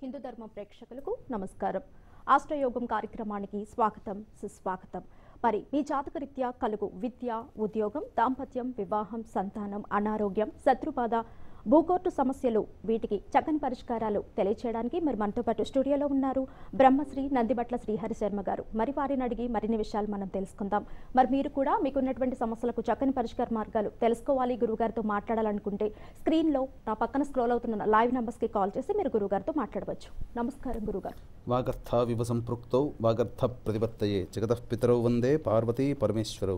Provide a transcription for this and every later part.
హిందూ ధర్మం ప్రేక్షకులకు నమస్కారం ఆశ్రయోగం కార్యక్రమానికి స్వాగతం సుస్వాగతం మరి మీ జాతకరీత్యా కలుగు విద్య ఉద్యోగం దాంపత్యం వివాహం సంతానం అనారోగ్యం శత్రుబాధ భూకోర్టు సమస్యలు వీటికి చక్కని పరిష్కారాలు తెలియచేయడానికి మరి మనతో పాటు స్టూడియోలో ఉన్నారు బ్రహ్మశ్రీ నందిబట్ల శ్రీహరి శర్మ గారు మరి వారిని అడిగి మరిన్ని విషయాలు మనం తెలుసుకుందాం మరి మీరు కూడా మీకున్నటువంటి సమస్యలకు చక్కని పరిష్కార మార్గాలు తెలుసుకోవాలి గురువుగారితో మాట్లాడాలనుకుంటే స్క్రీన్లో నా పక్కన స్క్రోల్ అవుతున్న లైవ్ నెంబర్స్కి కాల్ చేసి మీరు గురువుగారితో మాట్లాడవచ్చు నమస్కారం గురుగారు వాగర్థావివ సంపృక్తౌ వాగర్థ ప్రతిపత్తయే జగతఃపితరౌ వందే పార్వతీ పరమేశ్వరౌ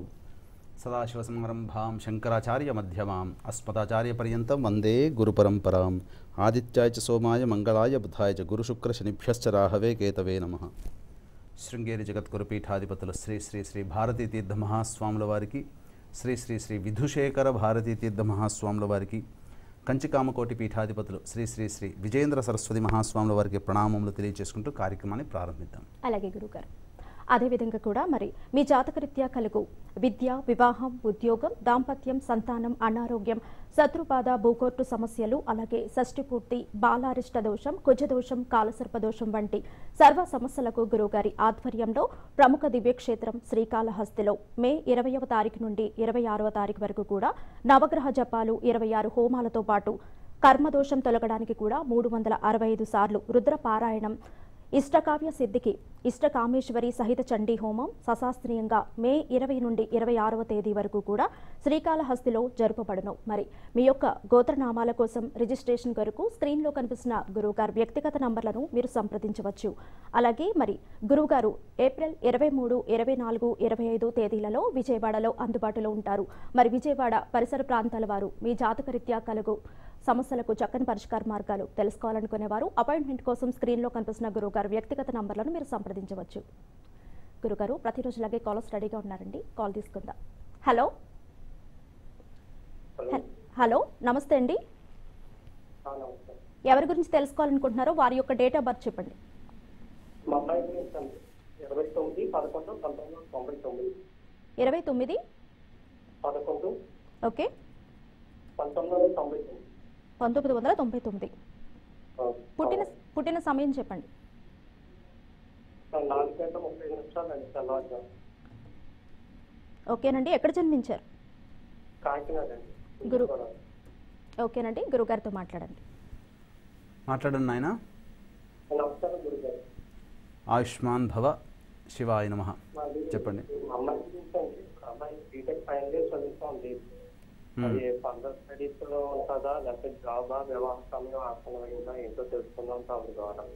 సదాశివసంరంభాం శంకరాచార్య మధ్యమాం అస్మదాచార్యపర్యంతం వందే గురుపరంపరాం ఆదిత్యాయ చ సోమాయ మంగళాయ బుధాయ చ గురుశుక్రశనిభ్యశ్చ రాహవే కేతవే నమ శృంగేరి జగద్గురుపీఠాధిపతులు శ్రీ శ్రీ శ్రీ భారతీ తీర్థ మహాస్వాముల వారికి శ్రీ శ్రీ శ్రీ విధుశేఖర భారతీ తీర్థ మహాస్వాముల వారికి కంచికామకోటి పీఠాధిపతులు శ్రీ శ్రీ శ్రీ విజయేంద్ర సరస్వతి మహాస్వాముల వారికి ప్రణామములు తెలియజేసుకుంటూ కార్యక్రమాన్ని ప్రారంభిద్దాం అలాగే గురుగారు అదేవిధంగా కూడా మరి మీ జాతకరీత్యా కలుగు విద్య వివాహం ఉద్యోగం దాంపత్యం సంతానం అనారోగ్యం శత్రుబాధ భూకోర్టు సమస్యలు అలాగే షష్టిపూర్తి బాలారిష్ట దోషం కుజదోషం కాలసర్పదోషం వంటి సర్వ సమస్యలకు గురువుగారి ఆధ్వర్యంలో ప్రముఖ దివ్యక్షేత్రం శ్రీకాళహస్తిలో మే ఇరవయవ తారీఖు నుండి ఇరవై ఆరవ తారీఖు వరకు కూడా నవగ్రహ జపాలు ఇరవై ఆరు హోమాలతో పాటు కర్మదోషం తొలగడానికి కూడా మూడు వందల అరవై ఐదు సార్లు రుద్ర పారాయణం ఇష్టకావ్య సిద్ధికి ఇష్టకామేశ్వరి సహిత చండీ హోమం సశాస్త్రీయంగా మే ఇరవై నుండి ఇరవై ఆరవ తేదీ వరకు కూడా శ్రీకాళహస్తిలో జరుపబడును మరి మీ యొక్క గోత్రనామాల కోసం రిజిస్ట్రేషన్ కొరకు స్క్రీన్లో కనిపిస్తున్న గురువుగారు వ్యక్తిగత నంబర్లను మీరు సంప్రదించవచ్చు అలాగే మరి గురువుగారు ఏప్రిల్ ఇరవై మూడు ఇరవై నాలుగు ఇరవై ఐదు తేదీలలో విజయవాడలో అందుబాటులో ఉంటారు మరి విజయవాడ పరిసర ప్రాంతాల వారు మీ జాతకరీత్యా కలుగు సమస్యలకు చక్కని పరిష్కార మార్గాలు తెలుసుకోవాలనుకునేవారు అపాయింట్మెంట్ కోసం స్క్రీన్లో కనిపిస్తున్న గురువుగారు వ్యక్తిగత నంబర్లను మీరు సంప్రదించవచ్చు గురుగారు ప్రతిరోజులాగే కాలర్స్ రెడీగా ఉన్నారండి కాల్ తీసుకుందాం హలో హె- హలో నమస్తే అండి ఆ, నమస్తే ఎవరి గురించి తెలుసుకోవాలనుకుంటున్నారో వారి యొక్క డేట్ ఆఫ్ బర్త్ చెప్పండి మా అబ్బాయి గురించి అండి ఇరవై తొమ్మిది పదకొండు పంతొమ్మిది వందల తొంభై తొమ్మిది ఇరవై తొమ్మిది పదకొండు ఓకే పంతొమ్మిది వందల తొంభై తొమ్మిది పంతొమ్మిది వందల తొంభై తొమ్మిది ఆ, పుట్టిన పుట్టిన సమయం చెప్పండి ఆ, నాలుగు గంటల ముప్పై ఐదు నిమిషాలు అండి తెల్లవారుజాము ఓకేనండి ఎక్కడ జన్మించారు కాకినాడ అండి గురు- ఓకేనండి గురుగారితో మాట్లాడండి మాట్లాడండి నాయన నమస్కారం గురుగారు ఆయుష్మాన్ భవ శివాయ నమ మాది చెప్పండి. మా అమ్మాయి గురించి అండి మా అమ్మాయి బీటెక్ ఫైనల్ ఇయర్ చదువుతోంది అది ఫర్దర్ స్టడీస్ లో ఉంటుందా లేకపోతే జాబా వివాహ సమయం ఆసనమైందా ఏంటో తెలుసుకుందాం తమ ద్వారా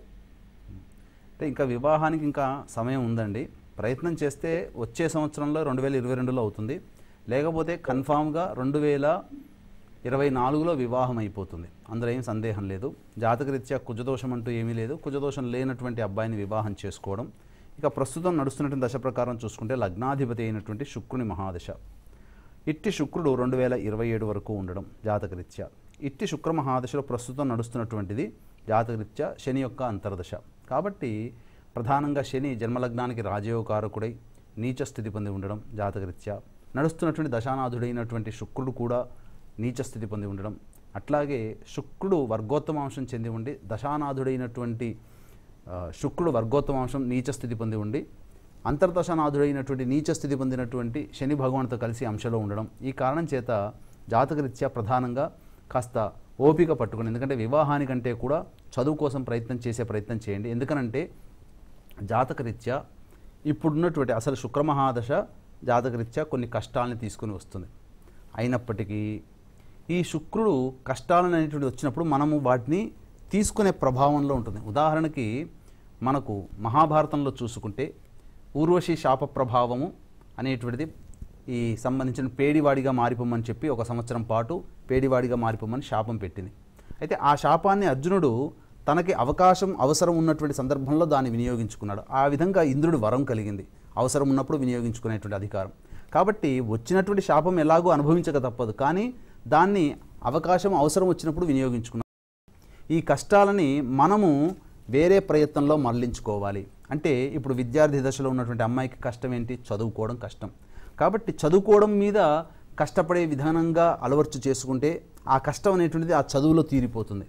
అంటే ఇంకా వివాహానికి ఇంకా సమయం ఉందండి ప్రయత్నం చేస్తే వచ్చే సంవత్సరంలో రెండు వేల ఇరవై రెండులో అవుతుంది లేకపోతే కన్ఫామ్గా రెండు వేల ఇరవై నాలుగులో వివాహం అయిపోతుంది అందులో ఏం సందేహం లేదు జాతకరీత్యా కుజదోషం అంటూ ఏమీ లేదు కుజదోషం లేనటువంటి అబ్బాయిని వివాహం చేసుకోవడం ఇక ప్రస్తుతం నడుస్తున్నటువంటి దశ ప్రకారం చూసుకుంటే లగ్నాధిపతి అయినటువంటి శుక్రుని మహాదశ ఇట్టి శుక్రుడు రెండు వేల ఇరవై ఏడు వరకు ఉండడం జాతకరీత్యా ఇట్టి శుక్ర మహాదశలో ప్రస్తుతం నడుస్తున్నటువంటిది జాతకరీత్యా శని యొక్క అంతర్దశ కాబట్టి ప్రధానంగా శని జన్మలగ్నానికి రాజయోగకారకుడై నీచ స్థితి పొంది ఉండడం జాతకరీత్యా నడుస్తున్నటువంటి దశానాథుడైనటువంటి శుక్రుడు కూడా నీచ స్థితి పొంది ఉండడం అట్లాగే శుక్రుడు వర్గోత్తమాంశం చెంది ఉండి దశానాథుడైనటువంటి ఆ, శుక్రుడు వర్గోత్తమాంశం నీచ స్థితి పొంది ఉండి అంతర్దశనాథుడైనటువంటి నీచ స్థితి పొందినటువంటి శని భగవానుతో కలిసి అంశలో ఉండడం ఈ కారణం చేత జాతకరీత్యా ప్రధానంగా కాస్త ఓపిక పట్టుకుని ఎందుకంటే వివాహానికంటే కూడా చదువు కోసం ప్రయత్నం చేసే ప్రయత్నం చేయండి ఎందుకనంటే జాతకరీత్యా ఇప్పుడున్నటువంటి అసలు శుక్రమహాదశ జాతకరీత్యా కొన్ని కష్టాలని తీసుకుని వస్తుంది అయినప్పటికీ ఈ శుక్రుడు కష్టాలను అనేటువంటి వచ్చినప్పుడు మనము వాటిని తీసుకునే ప్రభావంలో ఉంటుంది ఉదాహరణకి మనకు మహాభారతంలో చూసుకుంటే ఊర్వశి శాప ప్రభావము అనేటువంటిది ఈ సంబంధించిన పేడివాడిగా మారిపోమని చెప్పి ఒక సంవత్సరం పాటు పేడివాడిగా మారిపోమని శాపం పెట్టింది అయితే ఆ శాపాన్ని అర్జునుడు తనకి అవకాశం అవసరం ఉన్నటువంటి సందర్భంలో దాన్ని వినియోగించుకున్నాడు ఆ విధంగా ఇంద్రుడు వరం కలిగింది అవసరం ఉన్నప్పుడు వినియోగించుకునేటువంటి అధికారం కాబట్టి వచ్చినటువంటి శాపం ఎలాగో అనుభవించక తప్పదు కానీ దాన్ని అవకాశం అవసరం వచ్చినప్పుడు వినియోగించుకున్నాడు ఈ కష్టాలని మనము వేరే ప్రయత్నంలో మరలించుకోవాలి అంటే ఇప్పుడు విద్యార్థి దశలో ఉన్నటువంటి అమ్మాయికి కష్టం ఏంటి చదువుకోవడం కష్టం కాబట్టి చదువుకోవడం మీద కష్టపడే విధానంగా అలవర్చు చేసుకుంటే ఆ కష్టం అనేటువంటిది ఆ చదువులో తీరిపోతుంది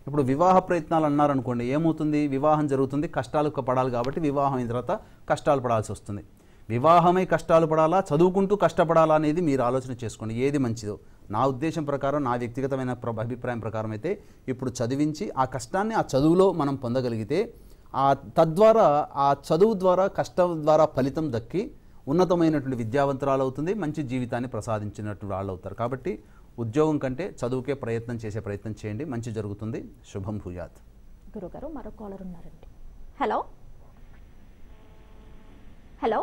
ఇప్పుడు వివాహ ప్రయత్నాలు అన్నారనుకోండి ఏమవుతుంది వివాహం జరుగుతుంది కష్టాలు పడాలి కాబట్టి వివాహం అయిన తర్వాత కష్టాలు పడాల్సి వస్తుంది వివాహమై కష్టాలు పడాలా చదువుకుంటూ కష్టపడాలా అనేది మీరు ఆలోచన చేసుకోండి ఏది మంచిదో నా ఉద్దేశం ప్రకారం నా వ్యక్తిగతమైన ప్ర- అభిప్రాయం ప్రకారం అయితే ఇప్పుడు చదివించి ఆ కష్టాన్ని ఆ చదువులో మనం పొందగలిగితే ఆ తద్వారా ఆ చదువు ద్వారా కష్టం ద్వారా ఫలితం దక్కి ఉన్నతమైనటువంటి విద్యావంతురాలు అవుతుంది మంచి జీవితాన్ని ప్రసాదించినటువంటి వాళ్ళు అవుతారు కాబట్టి ఉద్యోగం కంటే చదువుకే ప్రయత్నం చేసే ప్రయత్నం చేయండి మంచి జరుగుతుంది శుభం భూయాత్ గురుగారు మరో కాలర్ ఉన్నారండి హలో హలో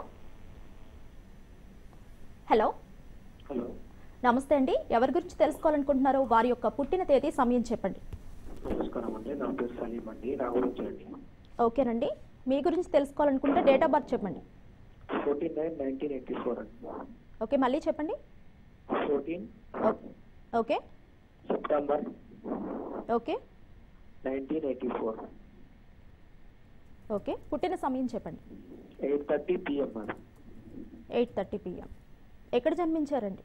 హలో హలో నమస్తే అండి ఎవరి గురించి తెలుసుకోవాలనుకుంటున్నారో వారి యొక్క పుట్టిన తేదీ సమయం చెప్పండి నమస్కారం అండి నా పేరు సలీం అండి నా గురించి అండి ఓకేనండి మీ గురించి తెలుసుకోవాలనుకుంటే డేట్ ఆఫ్ బర్త్ చెప్పండి fourteen nine nineteen eighty four అండి ఓకే మళ్ళీ చెప్పండి ఫోర్టీన్ ఓ- okay September okay nineteen eighty four okay పుట్టిన సమయం చెప్పండి eight thirty PM madam eight thirty PM ఎక్కడ జన్మించారండి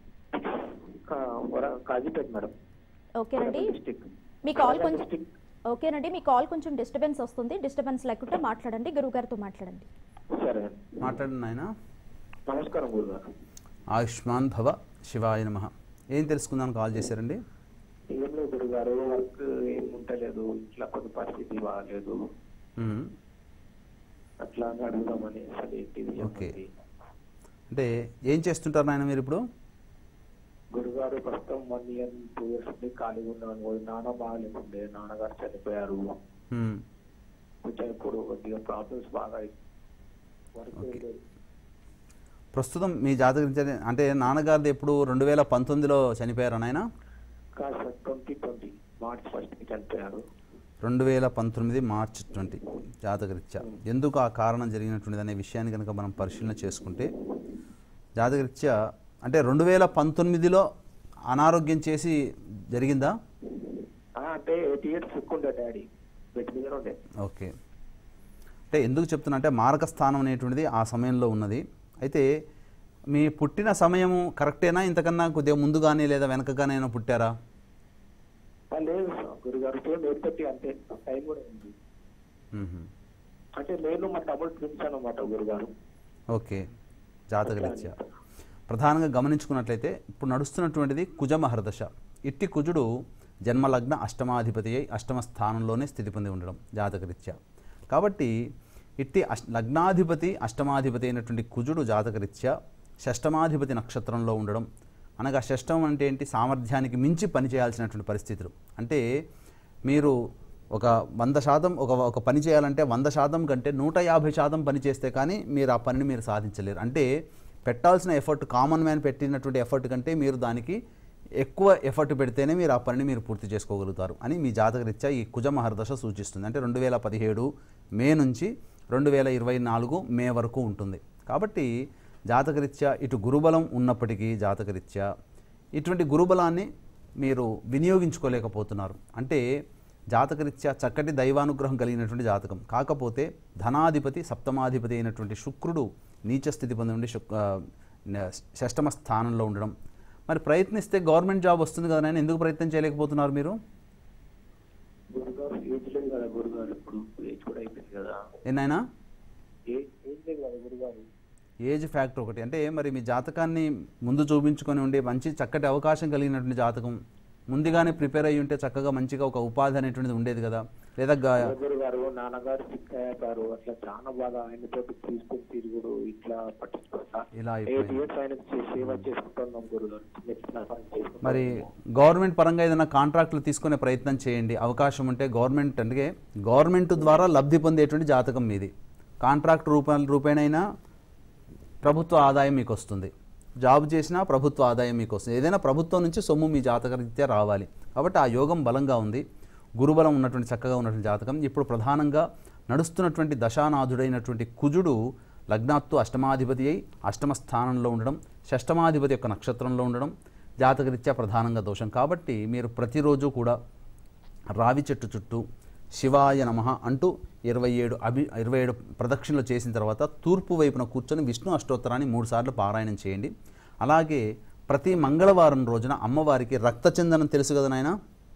కాజీపేట మేడం ఓకేనండి డిస్టిక్ మీ కాల్ కొంచెం ఓకేనండి మీ కాల్ కొంచెం డిస్టర్బెన్స్ వస్తుంది డిస్టర్బెన్స్ లేకుంటే మాట్లాడండి గురువుగారితో మాట్లాడండి సరే మాట్లాడండి ఆయన నమస్కారం గురుగారు ఆయుష్మాన్ భవ శివాయ నమ ఏం తెలుసుకుందాం కాల్ చేశారండి ఏం లేదు గురుగారు వర్క్ ఏం ఉంటలేదు ఇంట్లో కొన్ని పరిస్థితి బాగాలేదు మ్మ్. అట్లా అని అడుగుదామని అసలు ఏంటిది ఓకే. చెప్పండి. అంటే ఏం చేస్తుంటారు నాయన మీరు ఇప్పుడు గురుగారు ప్రస్తుతం వన్ ఇయర్ టూ ఇయర్స్ నుండి ఖాళీగా ఉన్నాను నాన్న బాగాలేకుండే నాన్నగారు చనిపోయారు మ్మ్. కొంచెం ఇప్పుడు కొద్దిగా ప్రాబ్లమ్స్ బాగా వర్క్ ఓకే. ప్రస్తుతం మీ జాతక రీత్యా అంటే నాన్నగారిది ఎప్పుడు రెండు వేల పంతొమ్మిదిలో చనిపోయారు నాయన కాదు sir twenty twenty March first కి చనిపోయారు రెండు వేల పంతొమ్మిది మార్చ్ ట్వంటీ జాతకరీత్యా ఎందుకు ఆ కారణం జరిగినటువంటిది అనే విషయాన్ని కనుక మనం పరిశీలన చేసుకుంటే జాతకరీత్యా అంటే రెండు వేల పంతొమ్మిదిలో అనారోగ్యం చేసి జరిగిందా ఆ, అంటే ఎయిట్ ఇయర్స్ ఉండే డాడీ బెడ్ మీద ఉండే ఓకే అంటే ఎందుకు చెప్తున్నా అంటే మారక స్థానం అనేటువంటిది ఆ సమయంలో ఉన్నది అయితే మీ పుట్టిన సమయము కరెక్టేనా ఇంతకన్నా కొద్దిగా ముందుగానే లేదా వెనకగానే అయినా పుట్టారా ఆ, లేదు సార్ గురుగారు సేమ్ ఎయిట్ థర్టీ అంతే టైం కూడా ఉంది మ్మ్. అంటే నేను మా తమ్ముడు ట్విన్స్ అనమాట గురుగారు ఓకే జాతకరీత్యా ప్రధానంగా గమనించుకున్నట్లయితే ఇప్పుడు నడుస్తున్నటువంటిది కుజ మహర్దశ ఇట్టి కుజుడు జన్మలగ్న అష్టమాధిపతి అయి అష్టమ స్థానంలోనే స్థితి పొంది ఉండడం జాతకరీత్యా కాబట్టి ఇట్టి అష్ లగ్నాధిపతి అష్టమాధిపతి అయినటువంటి కుజుడు జాతకరీత్యా షష్టమాధిపతి నక్షత్రంలో ఉండడం అనగా షష్టం అంటే ఏంటి సామర్థ్యానికి మించి పనిచేయాల్సినటువంటి పరిస్థితులు అంటే మీరు ఒక వంద శాతం ఒక ఒక పని చేయాలంటే వంద శాతం కంటే నూట యాభై శాతం పని చేస్తే కానీ మీరు ఆ పనిని మీరు సాధించలేరు అంటే పెట్టాల్సిన ఎఫర్ట్ కామన్ మ్యాన్ పెట్టినటువంటి ఎఫర్ట్ కంటే మీరు దానికి ఎక్కువ ఎఫర్ట్ పెడితేనే మీరు ఆ పనిని మీరు పూర్తి చేసుకోగలుగుతారు అని మీ జాతకరీత్యా ఈ కుజ మహర్దశ సూచిస్తుంది అంటే రెండు వేల పదిహేడు మే నుంచి రెండు వేల ఇరవై నాలుగు మే వరకు ఉంటుంది కాబట్టి జాతకరీత్యా ఇటు గురుబలం ఉన్నప్పటికీ జాతకరీత్యా ఇటువంటి గురుబలాన్ని మీరు వినియోగించుకోలేకపోతున్నారు అంటే జాతకరీత్యా చక్కటి దైవానుగ్రహం కలిగినటువంటి జాతకం కాకపోతే ధనాధిపతి సప్తమాధిపతి అయినటువంటి శుక్రుడు నీచ స్థితి పొంది ఉండి శుక్ ఆ, న- షష్టమ స్థానంలో ఉండడం మరి ప్రయత్నిస్తే గవర్నమెంట్ జాబ్ వస్తుంది కదా నాయన ఎందుకు ప్రయత్నం చేయలేకపోతున్నారు మీరు గురుగారు ఏజ్ లేదు కదా గురుగారు ఇప్పుడు ఏజ్ కూడా అయిపోయింది కదా ఏనాయనా ఏ- ఏజ్ లేదు కదా గురుగారు ఏజ్ ఫ్యాక్టర్ ఒకటి అంటే మరి మీ జాతకాన్ని ముందు చూపించుకొని ఉండి మంచి చక్కటి అవకాశం కలిగినటువంటి జాతకం ముందుగానే ప్రిపేర్ అయ్యి ఉంటే చక్కగా మంచిగా ఒక ఉపాధి అనేటువంటిది ఉండేది కదా లేదా గా- గురుగారు నాన్నగారు సిక్ అయ్యారు అట్లా చాలా బాగా ఆయనతో తీసుకుని తిరుగుడు ఇట్లా పట్టించుకుంటా ఇలా ఎయిట్ అయిపోయింది ఇయర్స్ ఆయనకు చే- సేవ చేసుకుంటున్నాం గురుగారు చిన్న చిన్న పని చేసుకుంటున్నాం. మరి గవర్నమెంట్ పరంగా ఏదైనా కాంట్రాక్టులు తీసుకునే ప్రయత్నం చేయండి అవకాశం ఉంటే గవర్నమెంట్ అంటే గవర్నమెంట్ ద్వారా లబ్ధి పొందేటువంటి జాతకం మీది కాంట్రాక్ట్ రూప రూపేణైనా ప్రభుత్వ ఆదాయం మీకు వస్తుంది జాబ్ చేసినా ప్రభుత్వ ఆదాయం మీకు వస్తుంది ఏదైనా ప్రభుత్వం నుంచి సొమ్ము మీ జాతకరీత్యా రావాలి కాబట్టి ఆ యోగం బలంగా ఉంది గురుబలం ఉన్నటువంటి చక్కగా ఉన్నటువంటి జాతకం ఇప్పుడు ప్రధానంగా నడుస్తున్నటువంటి దశానాథుడైనటువంటి కుజుడు లగ్నాత్తు అష్టమాధిపతి అయి అష్టమ స్థానంలో ఉండడం షష్టమాధిపతి యొక్క నక్షత్రంలో ఉండడం జాతకరీత్యా ప్రధానంగా దోషం కాబట్టి మీరు ప్రతిరోజు కూడా రావి చెట్టు చుట్టూ శివాయ నమః అంటూ ఇరవై ఏడు అభి ఇరవై ఏడు ప్రదక్షిణలు చేసిన తర్వాత తూర్పు వైపున కూర్చొని విష్ణు అష్టోత్తరాన్ని మూడుసార్లు పారాయణం చేయండి అలాగే ప్రతి మంగళవారం రోజున అమ్మవారికి రక్తచందనం తెలుసు కదా నాయన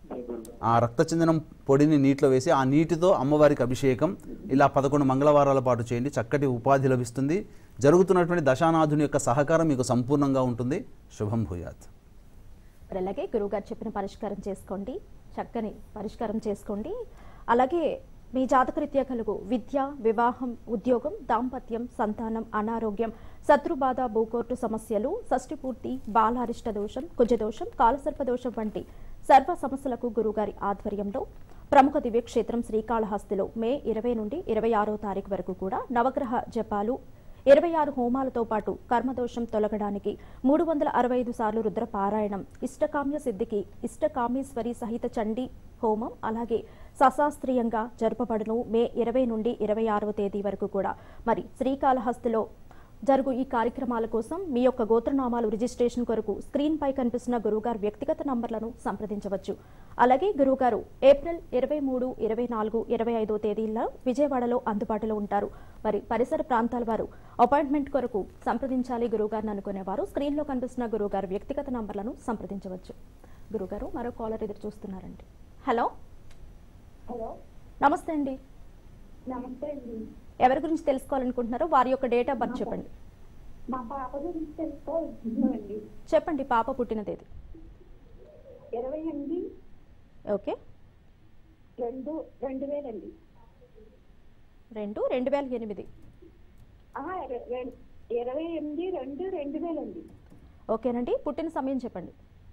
ఆ రక్తచందనం పొడిని నీటిలో వేసి ఆ నీటితో అమ్మవారికి అభిషేకం ఇలా పదకొండు మంగళవారాల పాటు చేయండి చక్కటి ఉపాధి లభిస్తుంది జరుగుతున్నటువంటి దశానాథుని యొక్క సహకారం మీకు సంపూర్ణంగా ఉంటుంది శుభం భూయాత్ మరి అలాగే గురువుగారు చెప్పిన పరిష్కారం చేసుకోండి చక్కని పరిష్కారం చేసుకోండి అలాగే మీ జాతకరీత్యా కలుగు విద్య వివాహం ఉద్యోగం దాంపత్యం సంతానం అనారోగ్యం శత్రుబాధ భూకోర్టు సమస్యలు షష్టిపూర్తి బాలారిష్ట దోషం కుజదోషం కాలసర్పదోషం వంటి సర్వ సమస్యలకు గురుగారి ఆధ్వర్యంలో ప్రముఖ దివ్యక్షేత్రం శ్రీకాళహస్తిలో మే ఇరవై నుండి ఇరవై ఆరో తారీఖు వరకు కూడా నవగ్రహ జపాలు ఇరవై ఆరు హోమాలతో పాటు కర్మదోషం తొలగడానికి మూడు వందల అరవై ఐదు సార్లు రుద్ర పారాయణం ఇష్టకామ్య సిద్ధికి ఇష్టకామేశ్వరి సహిత చండీ హోమం అలాగే సశాస్త్రీయంగా జరపబడును మే ఇరవై నుండి ఇరవై ఆరవ తేదీ వరకు కూడా మరి శ్రీకాళహస్తిలో జరుగు ఈ కార్యక్రమాల కోసం మీ యొక్క గోత్రనామాలు రిజిస్ట్రేషన్ కొరకు స్క్రీన్ పై కనిపిస్తున్న గురువుగారు వ్యక్తిగత నంబర్లను సంప్రదించవచ్చు అలాగే గురువుగారు ఏప్రిల్ ఇరవై మూడు ఇరవై నాలుగు ఇరవై ఐదో తేదీల్లో విజయవాడలో అందుబాటులో ఉంటారు మరి పరిసర ప్రాంతాల వారు అపాయింట్మెంట్ కొరకు సంప్రదించాలి గురువుగారిని అనుకునేవారు స్క్రీన్లో కనిపిస్తున్న గురువుగారు వ్యక్తిగత నంబర్లను సంప్రదించవచ్చు గురుగారు మరో కాలర్ ఎదురు చూస్తున్నారండి హలో హలో నమస్తే అండి నమస్తే అండి ఎవరి గురించి తెలుసుకోవాలనుకుంటున్నారో వారి యొక్క డేట్ ఆఫ్ బర్త్ చెప్పండి మా పాప గురించి తెలుసుకోవాలండి చెప్పండి పాప పుట్టిన తేదీ ఇరవై ఎనిమిది ఓకే రెండు రెండు వేలండి రెండు రెండు వేల ఎనిమిది ఆహా, ఇర- రెం- ఇరవై ఎనిమిది రెండు రెండు వేలండి ఓకేనండి పుట్టిన సమయం చెప్పండి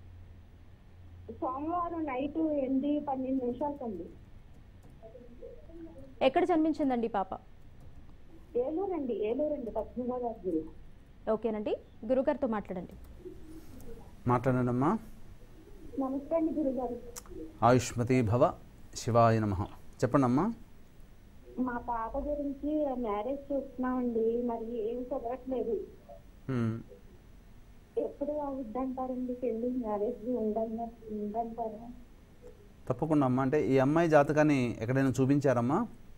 సోమవారం నైట్ ఎనిమిది పన్నెండు నిమిషాలకండి ఎక్కడ జన్మించిందండి పాప ఏలూరండి ఏలూరండి పశ్చిమ గోదావరి జిల్లా ఓకేనండి గురుగారితో మాట్లాడండి మాట్లాడండి అమ్మా నమస్తే అండి గురుగారు ఆయుష్మతి భవ శివాయ నమ చెప్పండి అమ్మా మా పాప గురించి మ్యారేజ్ చూస్తున్నామండి మరి ఏం కుదరట్లేదు హ్మ్. ఎప్పుడు అవుద్దంటారండి పెళ్లి మ్యారేజ్ ఉందని ఉందంటారా తప్పకుండా అమ్మా అంటే ఈ అమ్మాయి జాతకాన్ని ఎక్కడైనా చూపించారమ్మా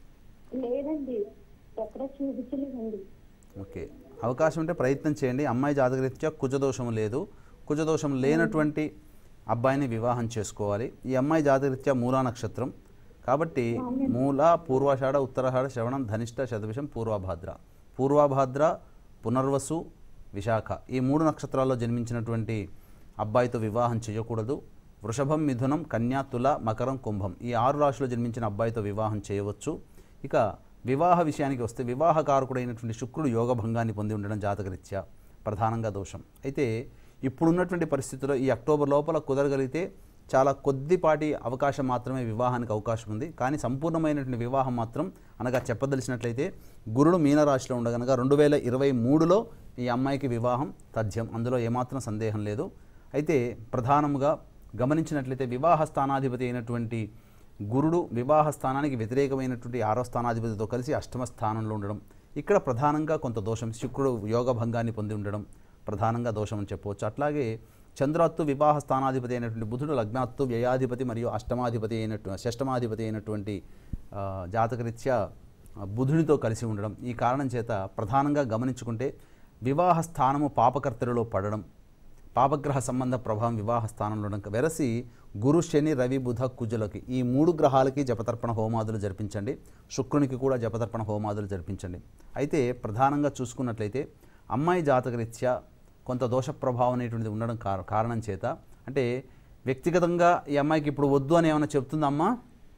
లేదండి ఎక్కడ చూపించలేదండి ఓకే అవకాశం ఉంటే ప్రయత్నం చేయండి అమ్మాయి జాతకరీత్యా కుజదోషం లేదు కుజదోషం లేనటువంటి అబ్బాయిని వివాహం చేసుకోవాలి ఈ అమ్మాయి జాతకరీత్యా మూలా నక్షత్రం కాబట్టి మూల పూర్వాషాఢ ఉత్తరాషాఢ శ్రవణం ధనిష్ట శతవిషం పూర్వభాద్ర పూర్వభాద్ర పునర్వసు విశాఖ ఈ మూడు నక్షత్రాల్లో జన్మించినటువంటి అబ్బాయితో వివాహం చేయకూడదు వృషభం మిథునం కన్యా తుల మకరం కుంభం ఈ ఆరు రాశుల్లో జన్మించిన అబ్బాయితో వివాహం చేయవచ్చు ఇక వివాహ విషయానికి వస్తే వివాహకారకుడైనటువంటి శుక్రుడు యోగ భంగాన్ని పొంది ఉండడం జాతకరీత్యా ప్రధానంగా దోషం అయితే ఇప్పుడున్నటువంటి పరిస్థితుల్లో ఈ అక్టోబర్ లోపల కుదరగలిగితే చాలా కొద్దిపాటి అవకాశం మాత్రమే వివాహానికి అవకాశం ఉంది కానీ సంపూర్ణమైనటువంటి వివాహం మాత్రం అనగా చెప్పదలిచినట్లయితే గురుడు మీనరాశిలో ఉండగనగా రెండు వేల ఇరవై మూడులో ఈ అమ్మాయికి వివాహం తథ్యం అందులో ఏమాత్రం సందేహం లేదు అయితే ప్రధానముగా గమనించినట్లయితే వివాహ స్థానాధిపతి అయినటువంటి గురుడు వివాహ స్థానానికి వ్యతిరేకమైనటువంటి ఆరో స్థానాధిపతితో కలిసి అష్టమ స్థానంలో ఉండడం ఇక్కడ ప్రధానంగా కొంత దోషం శుక్రుడు యోగ భంగాన్ని పొంది ఉండడం ప్రధానంగా దోషం అని చెప్పవచ్చు అట్లాగే చంద్రత్తు వివాహ స్థానాధిపతి అయినటువంటి బుధుడు లగ్నాత్తు వ్యయాధిపతి మరియు అష్టమాధిపతి అయినట్టు షష్టమాధిపతి అయినటువంటి ఆ, జాతకరీత్యా ఆ, బుధునితో కలిసి ఉండడం ఈ కారణం చేత ప్రధానంగా గమనించుకుంటే వివాహ స్థానము పాపకర్తలలో పడడం పాపగ్రహ సంబంధ ప్రభావం వివాహ స్థానంలో ఉండడం వెరసి గురు శని రవి బుధ కుజులకి ఈ మూడు గ్రహాలకి జపతర్పణ హోమాదులు జరిపించండి శుక్రునికి కూడా జపతర్పణ హోమాదులు జరిపించండి అయితే ప్రధానంగా చూసుకున్నట్లయితే అమ్మాయి జాతకరీత్యా కొంత దోష ప్రభావం అనేటువంటిది ఉండడం కార- కారణం చేత అంటే వ్యక్తిగతంగా ఈ అమ్మాయికి ఇప్పుడు వద్దు అని ఏమైనా చెప్తుందా అమ్మా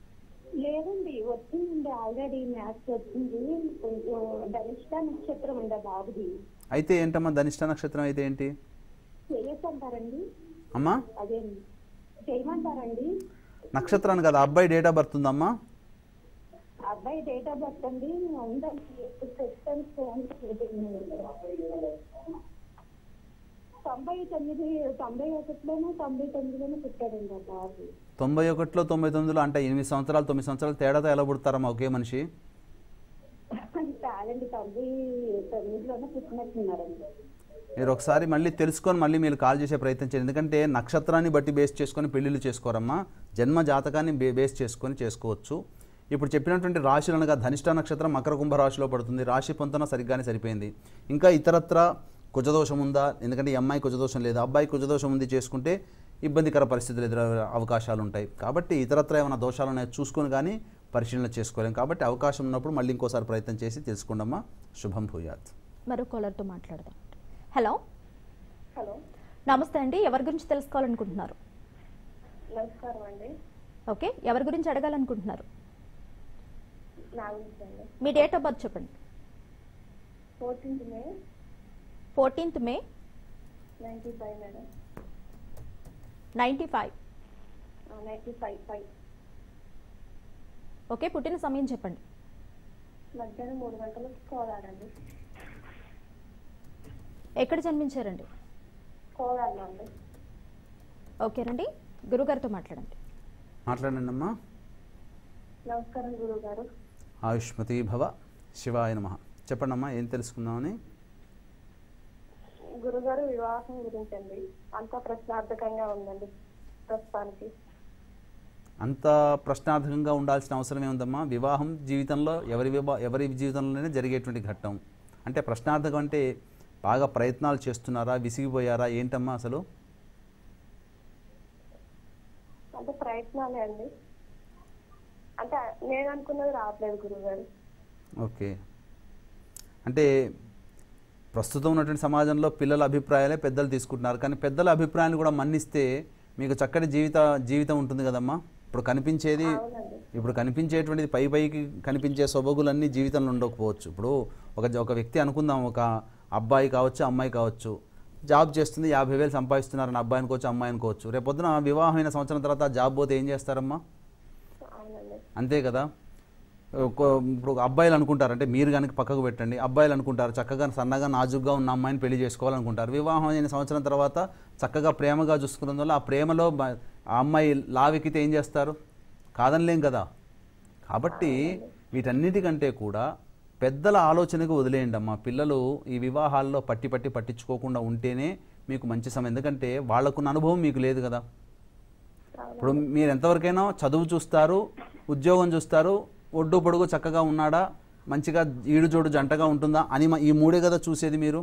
లేదండి వచ్చిందండి ఆల్రెడీ మ్యాథ్స్ వచ్చింది కొంచెం ధనిష్ట నక్షత్రం ఉండే బాబుది అయితే ఏంటమ్మా ధనిష్ట నక్షత్రం అయితే ఏంటి చేయొచ్చు అంటారండి అమ్మా అదే చేయమంటారండి నక్షత్రాన్ని కదా అబ్బాయి డేట్ ఆఫ్ బర్త్ ఉందమ్మా అబ్బాయి డేట్ ఆఫ్ బర్త్ అండి ఉందండి ఇప్పుడు ప్రస్తుతం ఫోన్ తొంభై తొమ్మిది తొంభై ఒకటిలోనూ తొంభై తొమ్మిదిలోనూ పుట్టాడండి ఆ బాబు తొంభై ఒకటిలో తొంభై తొమ్మిదిలో అంటే ఎనిమిది సంవత్సరాలు తొమ్మిది సంవత్సరాలు తేడాతో ఎలా పుడతారమ్మా ఒకే మనిషి కాదండి తొంభై తొమ్మిదిలోనే పుట్టినట్టున్నారండి మీరు ఒకసారి మళ్ళీ తెలుసుకొని మళ్ళీ మీరు కాల్ చేసే ప్రయత్నం చేయండి ఎందుకంటే నక్షత్రాన్ని బట్టి బేస్ చేసుకొని పెళ్ళిళ్ళు చేసుకోరమ్మా జన్మ జాతకాన్ని బే బేస్ చేసుకొని చేసుకోవచ్చు ఇప్పుడు చెప్పినటువంటి రాశులు అనగా ధనిష్ట నక్షత్రం మకర కుంభ రాశిలో పడుతుంది రాశి పొంతన సరిగ్గానే సరిపోయింది ఇంకా ఇతరత్ర కుజదోషం ఉందా ఎందుకంటే ఈ అమ్మాయి కుజదోషం లేదు అబ్బాయి కుజదోషం ఉంది చేసుకుంటే ఇబ్బందికర పరిస్థితులు ఎదురయ్యే అవకాశాలు ఉంటాయి కాబట్టి ఇతరత్ర ఏమైనా దోషాలు ఉన్నాయో చూసుకొని కానీ పరిశీలన చేసుకోలేం కాబట్టి అవకాశం ఉన్నప్పుడు మళ్ళీ ఇంకోసారి ప్రయత్నం చేసి తెలుసుకోండమ్మా శుభం భూయాత్ మరో కాలర్తో మాట్లాడదాం హలో హలో నమస్తే అండి ఎవరి గురించి తెలుసుకోవాలనుకుంటున్నారు నమస్కారం అండి ఓకే ఎవరి గురించి అడగాలనుకుంటున్నారు నా గురించి అండి మీ డేట్ ఆఫ్ బర్త్ చెప్పండి fourteenth May fourteenth May ninety five madam ninety five ninety five five okay పుట్టిన సమయం చెప్పండి మధ్యాహ్నం మూడు గంటలకు కోదాడండి ఎక్కడ జన్మించారండి కోదాడు అండి ఓకేనండి గురుగారితో మాట్లాడండి మాట్లాడండి అమ్మా నమస్కారం గురువు గారు ఆయుష్మతి భవ శివాయ నమ చెప్పండి అమ్మా ఏం తెలుసుకుందామని గురుగారు వివాహం గురించి అండి అంతా ప్రశ్నార్థకంగా ఉందండి ప్రస్తుతానికి అంత ప్రశ్నార్థకంగా ఉండాల్సిన అవసరం ఏముందమ్మా వివాహం జీవితంలో ఎవరి వివా ఎవరి జీవితంలోనే జరిగేటువంటి ఘట్టం అంటే ప్రశ్నార్థకం అంటే బాగా ప్రయత్నాలు చేస్తున్నారా విసిగిపోయారా ఏంటమ్మా అసలు అంటే ప్రయత్నాలే అండి అంటే నేను అనుకున్నది రావట్లేదు గురువు గారు ఓకే అంటే ప్రస్తుతం ఉన్నటువంటి సమాజంలో పిల్లల అభిప్రాయాలే పెద్దలు తీసుకుంటున్నారు కానీ పెద్దల అభిప్రాయాన్ని కూడా మన్నిస్తే మీకు చక్కటి జీవిత జీవితం ఉంటుంది కదమ్మా ఇప్పుడు కనిపించేది అవునండి ఇప్పుడు కనిపించేటువంటిది పై పైకి కనిపించే సొబగులన్నీ జీవితంలో ఉండకపోవచ్చు ఇప్పుడు ఒక ఒక వ్యక్తి అనుకుందాం ఒక అబ్బాయి కావచ్చు అమ్మాయి కావచ్చు జాబ్ చేస్తుంది యాభై వేలు సంపాదిస్తున్నారని అబ్బాయి అనుకోవచ్చు అమ్మాయి అనుకోవచ్చు రేపు పొద్దున వివాహమైన సంవత్సరం తర్వాత ఆ జాబ్ పోతే ఏం చేస్తారమ్మా అవునండి అంతే కదా ఒక- ఇప్పుడు ఒక అబ్బాయిలు అనుకుంటారు అంటే మీరు కనుక పక్కకు పెట్టండి అబ్బాయిలు అనుకుంటారు చక్కగా సన్నగా నాజుగ్గా ఉన్న అమ్మాయిని పెళ్లి చేసుకోవాలనుకుంటారు వివాహం అయిన సంవత్సరం తర్వాత చక్కగా ప్రేమగా చూసుకున్నందు వల్ల ఆ ప్రేమలో బ- ఆ అమ్మాయి లావెక్కితే ఏం చేస్తారు కాదనలేం కదా కాబట్టి వీటన్నిటికంటే కూడా పెద్దల ఆలోచనకు వదిలేయండి అమ్మా పిల్లలు ఈ వివాహాల్లో పట్టి పట్టి పట్టించుకోకుండా ఉంటేనే మీకు మంచి సమయం ఎందుకంటే వాళ్ళకున్న అనుభవం మీకు లేదు కదా ఇప్పుడు మీరు ఎంతవరకైనా చదువు చూస్తారు ఉద్యోగం చూస్తారు ఒడ్డు పొడుగు చక్కగా ఉన్నాడా మంచిగా ఈడు జోడు జంటగా ఉంటుందా అని మ- ఈ మూడే కదా చూసేది మీరు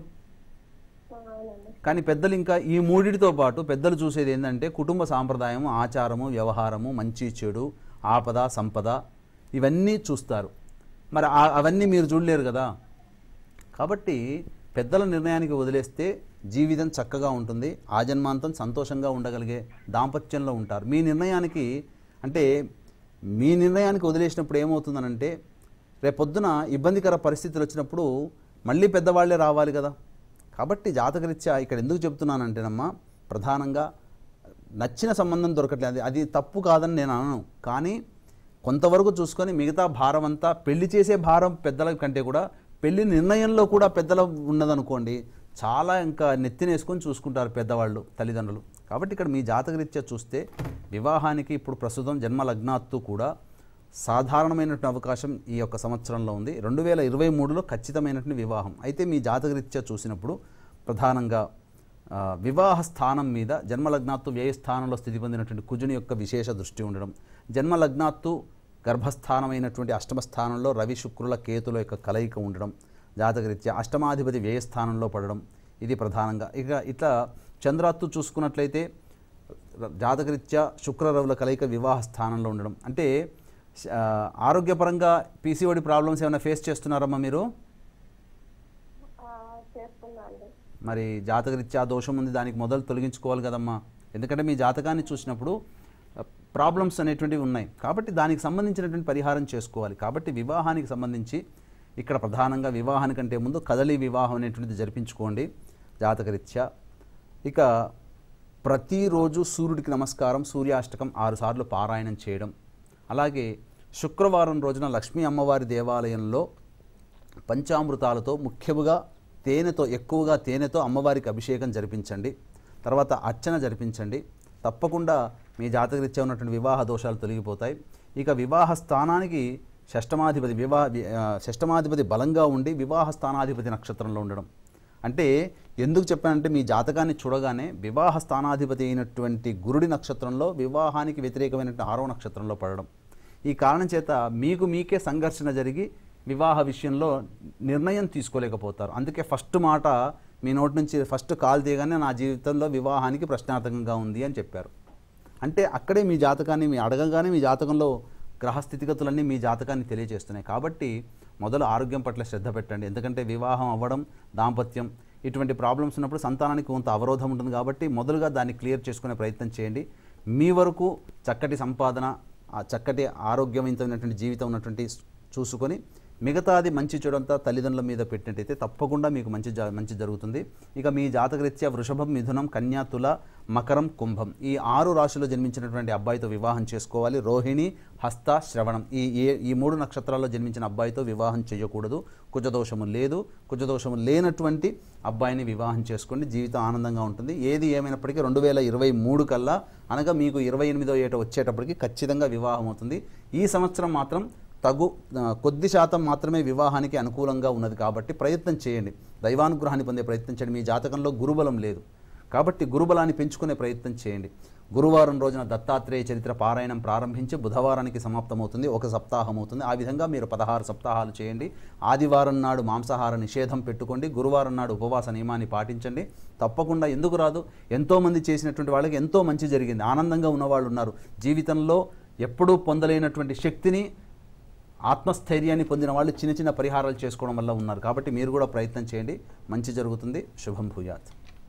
అవునండి కానీ పెద్దలు ఇంకా ఈ మూడిటితో పాటు పెద్దలు చూసేది ఏంటంటే కుటుంబ సాంప్రదాయం ఆచారము వ్యవహారము మంచి చెడు ఆపద సంపద ఇవన్నీ చూస్తారు మరి ఆ- అవన్నీ మీరు చూడలేరు కదా కాబట్టి పెద్దల నిర్ణయానికి వదిలేస్తే జీవితం చక్కగా ఉంటుంది ఆజన్మాంతం సంతోషంగా ఉండగలిగే దాంపత్యంలో ఉంటారు మీ నిర్ణయానికి అంటే మీ నిర్ణయానికి వదిలేసినప్పుడు ఏమవుతుందనంటే రేపొద్దున ఇబ్బందికర పరిస్థితులు వచ్చినప్పుడు మళ్ళీ పెద్దవాళ్లే రావాలి కదా కాబట్టి జాతకరీత్యా ఇక్కడ ఎందుకు చెప్తున్నానంటేనమ్మా ప్రధానంగా నచ్చిన సంబంధం దొరకట్లేదు అది అది తప్పు కాదని నేను అనను కానీ కొంతవరకు చూసుకొని మిగతా భారం అంతా పెళ్లి చేసే భారం పెద్దల కంటే కూడా పెళ్లి నిర్ణయంలో కూడా పెద్దల ఉన్నదనుకోండి చాలా ఇంకా నెత్తినేసుకొని చూసుకుంటారు పెద్దవాళ్ళు తల్లిదండ్రులు కాబట్టి ఇక్కడ మీ జాతకరీత్యా చూస్తే వివాహానికి ఇప్పుడు ప్రస్తుతం జన్మ లగ్నాత్తు కూడా సాధారణమైనటువంటి అవకాశం ఈ యొక్క సంవత్సరంలో ఉంది రెండు వేల ఇరవై మూడులో ఖచ్చితమైనటువంటి వివాహం అయితే మీ జాతకరీత్యా చూసినప్పుడు ప్రధానంగా ఆ, వివాహ స్థానం మీద జన్మలగ్నాత్తు వ్యయ స్థానంలో స్థితి పొందినటువంటి కుజుని యొక్క విశేష దృష్టి ఉండడం జన్మలగ్నాత్తు గర్భస్థానమైనటువంటి అష్టమ స్థానంలో రవి శుక్రుల కేతుల యొక్క కలయిక ఉండడం జాతకరీత్యా అష్టమాధిపతి వ్యయ స్థానంలో పడడం ఇది ప్రధానంగా ఇక ఇట్లా చంద్రాత్తు చూసుకున్నట్లయితే జాతకరీత్యా శుక్ర రవుల కలయిక వివాహ స్థానంలో ఉండడం అంటే ఆ, ఆరోగ్యపరంగా పీసీఓడి ప్రాబ్లమ్స్ ఏమైనా ఫేస్ చేస్తున్నారమ్మా మీరు ఆ, చేస్తున్నా అండి మరి జాతకరీత్యా దోషం ఉంది దానికి మొదలు తొలగించుకోవాలి కదమ్మా ఎందుకంటే మీ జాతకాన్ని చూసినప్పుడు ప్రాబ్లమ్స్ అనేటువంటివి ఉన్నాయి కాబట్టి దానికి సంబంధించినటువంటి పరిహారం చేసుకోవాలి కాబట్టి వివాహానికి సంబంధించి ఇక్కడ ప్రధానంగా వివాహానికంటే ముందు కదలి వివాహం అనేటువంటిది జరిపించుకోండి జాతకరీత్యా ఇక ప్రతిరోజు సూర్యుడికి నమస్కారం సూర్యాష్టకం ఆరుసార్లు పారాయణం చేయడం అలాగే శుక్రవారం రోజున లక్ష్మీ అమ్మవారి దేవాలయంలో పంచామృతాలతో ముఖ్యముగా తేనెతో ఎక్కువగా తేనెతో అమ్మవారికి అభిషేకం జరిపించండి తర్వాత అర్చన జరిపించండి తప్పకుండా మీ జాతకరీత్యా ఉన్నటువంటి వివాహ దోషాలు తొలగిపోతాయి ఇక వివాహ స్థానానికి షష్టమాధిపతి వివాహ వి- ఆ, షష్టమాధిపతి బలంగా ఉండి వివాహ స్థానాధిపతి నక్షత్రంలో ఉండడం అంటే ఎందుకు చెప్పానంటే మీ జాతకాన్ని చూడగానే వివాహ స్థానాధిపతి అయినటువంటి గురుడి నక్షత్రంలో వివాహానికి వ్యతిరేకమైనటువంటి ఆరవ నక్షత్రంలో పడడం ఈ కారణం చేత మీకు మీకే సంఘర్షణ జరిగి వివాహ విషయంలో నిర్ణయం తీసుకోలేకపోతారు అందుకే ఫస్ట్ మాట మీ నోటి నుంచి ఫస్ట్ కాల్ తీయగానే నా జీవితంలో వివాహానికి ప్రశ్నార్థకంగా ఉంది అని చెప్పారు అంటే అక్కడే మీ జాతకాన్ని మీ అడగగానే మీ జాతకంలో గ్రహ స్థితిగతులన్నీ మీ జాతకాన్ని తెలియజేస్తున్నాయి కాబట్టి మొదలు ఆరోగ్యం పట్ల శ్రద్ధ పెట్టండి ఎందుకంటే వివాహం అవ్వడం దాంపత్యం ఇటువంటి ప్రాబ్లమ్స్ ఉన్నప్పుడు సంతానానికి కొంత అవరోధం ఉంటుంది కాబట్టి మొదలుగా దాన్ని క్లియర్ చేసుకునే ప్రయత్నం చేయండి మీ వరకు చక్కటి సంపాదన ఆ చక్కటి ఆరోగ్యవంతమైనటువంటి జీవితం ఉన్నటువంటి చూసుకొని మిగతాది మంచి చెడంతా తల్లిదండ్రుల మీద పెట్టినట్టయితే తప్పకుండా మీకు మంచి జ- మంచి జరుగుతుంది ఇక మీ జాతకరీత్యా వృషభం మిథునం కన్యా తుల మకరం కుంభం ఈ ఆరు రాశుల్లో జన్మించినటువంటి అబ్బాయితో వివాహం చేసుకోవాలి రోహిణి హస్త శ్రవణం ఈ ఏ ఈ మూడు నక్షత్రాల్లో జన్మించిన అబ్బాయితో వివాహం చేయకూడదు కుజదోషము లేదు కుజదోషము లేనటువంటి అబ్బాయిని వివాహం చేసుకోండి జీవితం ఆనందంగా ఉంటుంది ఏది ఏమైనప్పటికీ రెండు వేల ఇరవై మూడు కల్లా అనగా మీకు ఇరవై ఎనిమిదో ఏట వచ్చేటప్పటికి ఖచ్చితంగా వివాహం అవుతుంది ఈ సంవత్సరం మాత్రం తగు ఆ, కొద్ది శాతం మాత్రమే వివాహానికి అనుకూలంగా ఉన్నది కాబట్టి ప్రయత్నం చేయండి దైవానుగ్రహాన్ని పొందే ప్రయత్నం చేయండి మీ జాతకంలో గురుబలం లేదు కాబట్టి గురుబలాన్ని పెంచుకునే ప్రయత్నం చేయండి గురువారం రోజున దత్తాత్రేయ చరిత్ర పారాయణం ప్రారంభించి బుధవారానికి సమాప్తమవుతుంది ఒక సప్తాహం అవుతుంది ఆ విధంగా మీరు పదహారు సప్తాహాలు చేయండి ఆదివారం నాడు మాంసాహార నిషేధం పెట్టుకోండి గురువారం నాడు ఉపవాస నియమాన్ని పాటించండి తప్పకుండా ఎందుకు రాదు ఎంతోమంది చేసినటువంటి వాళ్ళకి ఎంతో మంచి జరిగింది ఆనందంగా ఉన్నవాళ్ళు ఉన్నారు జీవితంలో ఎప్పుడూ పొందలేనటువంటి శక్తిని ఆత్మస్థైర్యాన్ని పొందిన వాళ్ళు చిన్న చిన్న పరిహారాలు చేసుకోవడం వల్ల ఉన్నారు కాబట్టి మీరు కూడా ప్రయత్నం చేయండి మంచి జరుగుతుంది శుభం భూయాత్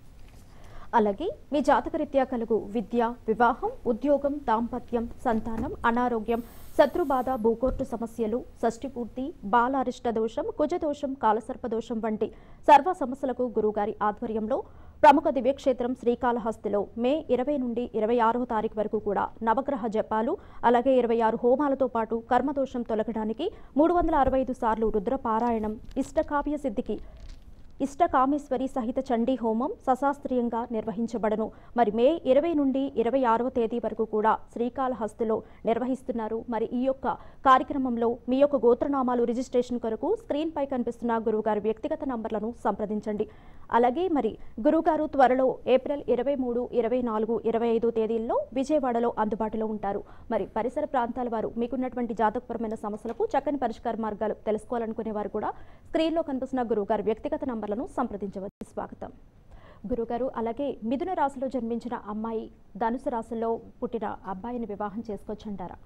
అలాగే మీ జాతకరీత్యా కలుగు విద్య వివాహం ఉద్యోగం దాంపత్యం సంతానం అనారోగ్యం శత్రుబాధ భూకోర్టు సమస్యలు షష్ఠిపూర్తి బాలారిష్ట దోషం కుజదోషం కాలసర్పదోషం వంటి సర్వ సమస్యలకు గురుగారి ఆధ్వర్యంలో ప్రముఖ దివ్యక్షేత్రం శ్రీకాళహస్తిలో మే ఇరవై నుండి ఇరవై ఆరవ తారీఖు వరకు కూడా నవగ్రహ జపాలు అలాగే ఇరవై ఆరు హోమాలతో పాటు కర్మదోషం తొలగడానికి మూడు వందల అరవై ఐదు సార్లు రుద్ర పారాయణం ఇష్టకావ్య సిద్ధికి ఇష్టకామేశ్వరి సహిత చండీ హోమం సశాస్త్రీయంగా నిర్వహించబడను మరి మే ఇరవై నుండి ఇరవై ఆరవ తేదీ వరకు కూడా శ్రీకాళహస్తిలో నిర్వహిస్తున్నారు మరి ఈ యొక్క కార్యక్రమంలో మీ యొక్క గోత్రనామాలు రిజిస్ట్రేషన్ కొరకు స్క్రీన్ పై కనిపిస్తున్న గురువుగారి వ్యక్తిగత నంబర్లను సంప్రదించండి అలాగే మరి గురువుగారు త్వరలో ఏప్రిల్ ఇరవై మూడు ఇరవై నాలుగు ఇరవై ఐదు తేదీల్లో విజయవాడలో అందుబాటులో ఉంటారు మరి పరిసర ప్రాంతాల వారు మీకున్నటువంటి జాతకపరమైన సమస్యలకు చక్కని పరిష్కార మార్గాలు తెలుసుకోవాలనుకునే వారు కూడా స్క్రీన్లో కనిపిస్తున్న గురువుగారి వ్యక్తిగత నంబర్లను సంప్రదించవచ్చు స్వాగతం గురుగారు అలాగే మిథున రాశిలో జన్మించిన అమ్మాయి ధనుసు రాశిలో పుట్టిన అబ్బాయిని వివాహం చేసుకోవచ్చంటారా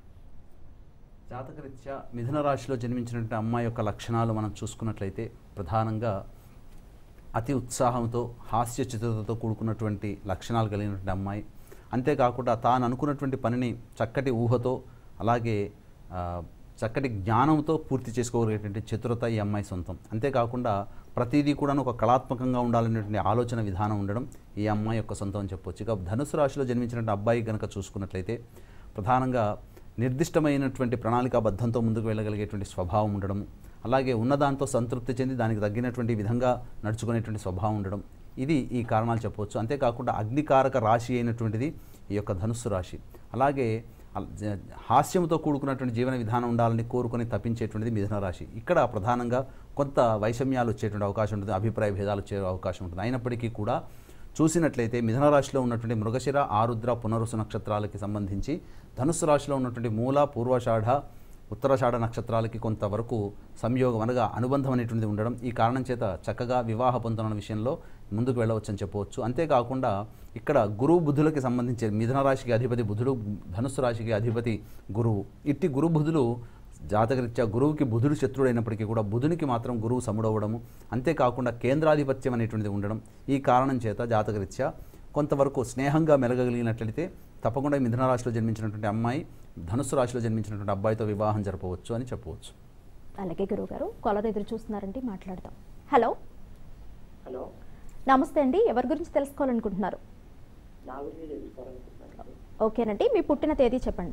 జాతకరీత్యా మిథున రాశిలో జన్మించినటువంటి అమ్మాయి యొక్క లక్షణాలు మనం చూసుకున్నట్లయితే ప్రధానంగా అతి ఉత్సాహంతో హాస్య చిత్రతతో కూడుకున్నటువంటి లక్షణాలు కలిగినటువంటి అమ్మాయి అంతేకాకుండా తాను అనుకున్నటువంటి పనిని చక్కటి ఊహతో అలాగే ఆ, చక్కటి జ్ఞానంతో పూర్తి చేసుకోగలిగేటువంటి చతురత ఈ అమ్మాయి సొంతం అంతేకాకుండా ప్రతిదీ కూడా ఒక కళాత్మకంగా ఉండాలనేటువంటి ఆలోచన విధానం ఉండడం ఈ అమ్మాయి యొక్క సొంతం అని చెప్పొచ్చు ఇక ధనుసు రాశిలో జన్మించినటువంటి అబ్బాయి కనుక చూసుకున్నట్లయితే ప్రధానంగా నిర్దిష్టమైనటువంటి ప్రణాళికాబద్ధంతో ముందుకు వెళ్ళగలిగేటువంటి స్వభావం ఉండడం అలాగే ఉన్నదాంతో సంతృప్తి చెంది దానికి తగ్గినటువంటి విధంగా నడుచుకునేటువంటి స్వభావం ఉండడం ఇది ఈ కారణాలు చెప్పవచ్చు అంతేకాకుండా అగ్నికారక రాశి అయినటువంటిది ఈ యొక్క ధనుస్సు రాశి అలాగే అల్- జ- హాస్యంతో కూడుకున్నటువంటి జీవన విధానం ఉండాలని కోరుకొని తప్పించేటువంటిది మిథున రాశి ఇక్కడ ప్రధానంగా కొంత వైషమ్యాలు వచ్చేటువంటి అవకాశం ఉంటుంది అభిప్రాయ భేదాలు వచ్చే అవకాశం ఉంటుంది అయినప్పటికీ కూడా చూసినట్లయితే మిథున రాశిలో ఉన్నటువంటి మృగశిర ఆరుద్ర పునరుసు నక్షత్రాలకి సంబంధించి ధనుస్సు రాశిలో ఉన్నటువంటి మూల పూర్వషాఢ ఉత్తరాషాఢ నక్షత్రాలకి కొంతవరకు సంయోగం అనగా అనుబంధం అనేటువంటిది ఉండడం ఈ కారణం చేత చక్కగా వివాహ పొందన విషయంలో ముందుకు వెళ్ళవచ్చని చెప్పవచ్చు అంతేకాకుండా ఇక్కడ గురువు బుధులకి సంబంధించి మిథున రాశికి అధిపతి బుధుడు ధనుస్సు రాశికి అధిపతి గురువు ఇట్టి గురు బుధులు జాతకరీత్యా గురువుకి బుధుడు శత్రుడైనప్పటికీ కూడా బుధునికి మాత్రం గురువు సముడవడము అంతేకాకుండా కేంద్రాధిపత్యం అనేటువంటిది ఉండడం ఈ కారణం చేత జాతకరీత్యా కొంతవరకు స్నేహంగా మెలగగలిగినట్లయితే తప్పకుండా ఈ మిథున రాశిలో జన్మించినటువంటి అమ్మాయి ధనుస్సు రాశిలో జన్మించినటువంటి అబ్బాయితో వివాహం జరపవచ్చు అని చెప్పవచ్చు అలాగే గురువుగారు కాలర్ ఎదురు చూస్తున్నారండి మాట్లాడదాం హలో హలో నమస్తే అండి ఎవరి గురించి తెలుసుకోవాలనుకుంటున్నారు నా గురించి తెలుసుకోవాలనుకుంటున్నాను ఓకేనండి మీ పుట్టిన తేదీ చెప్పండి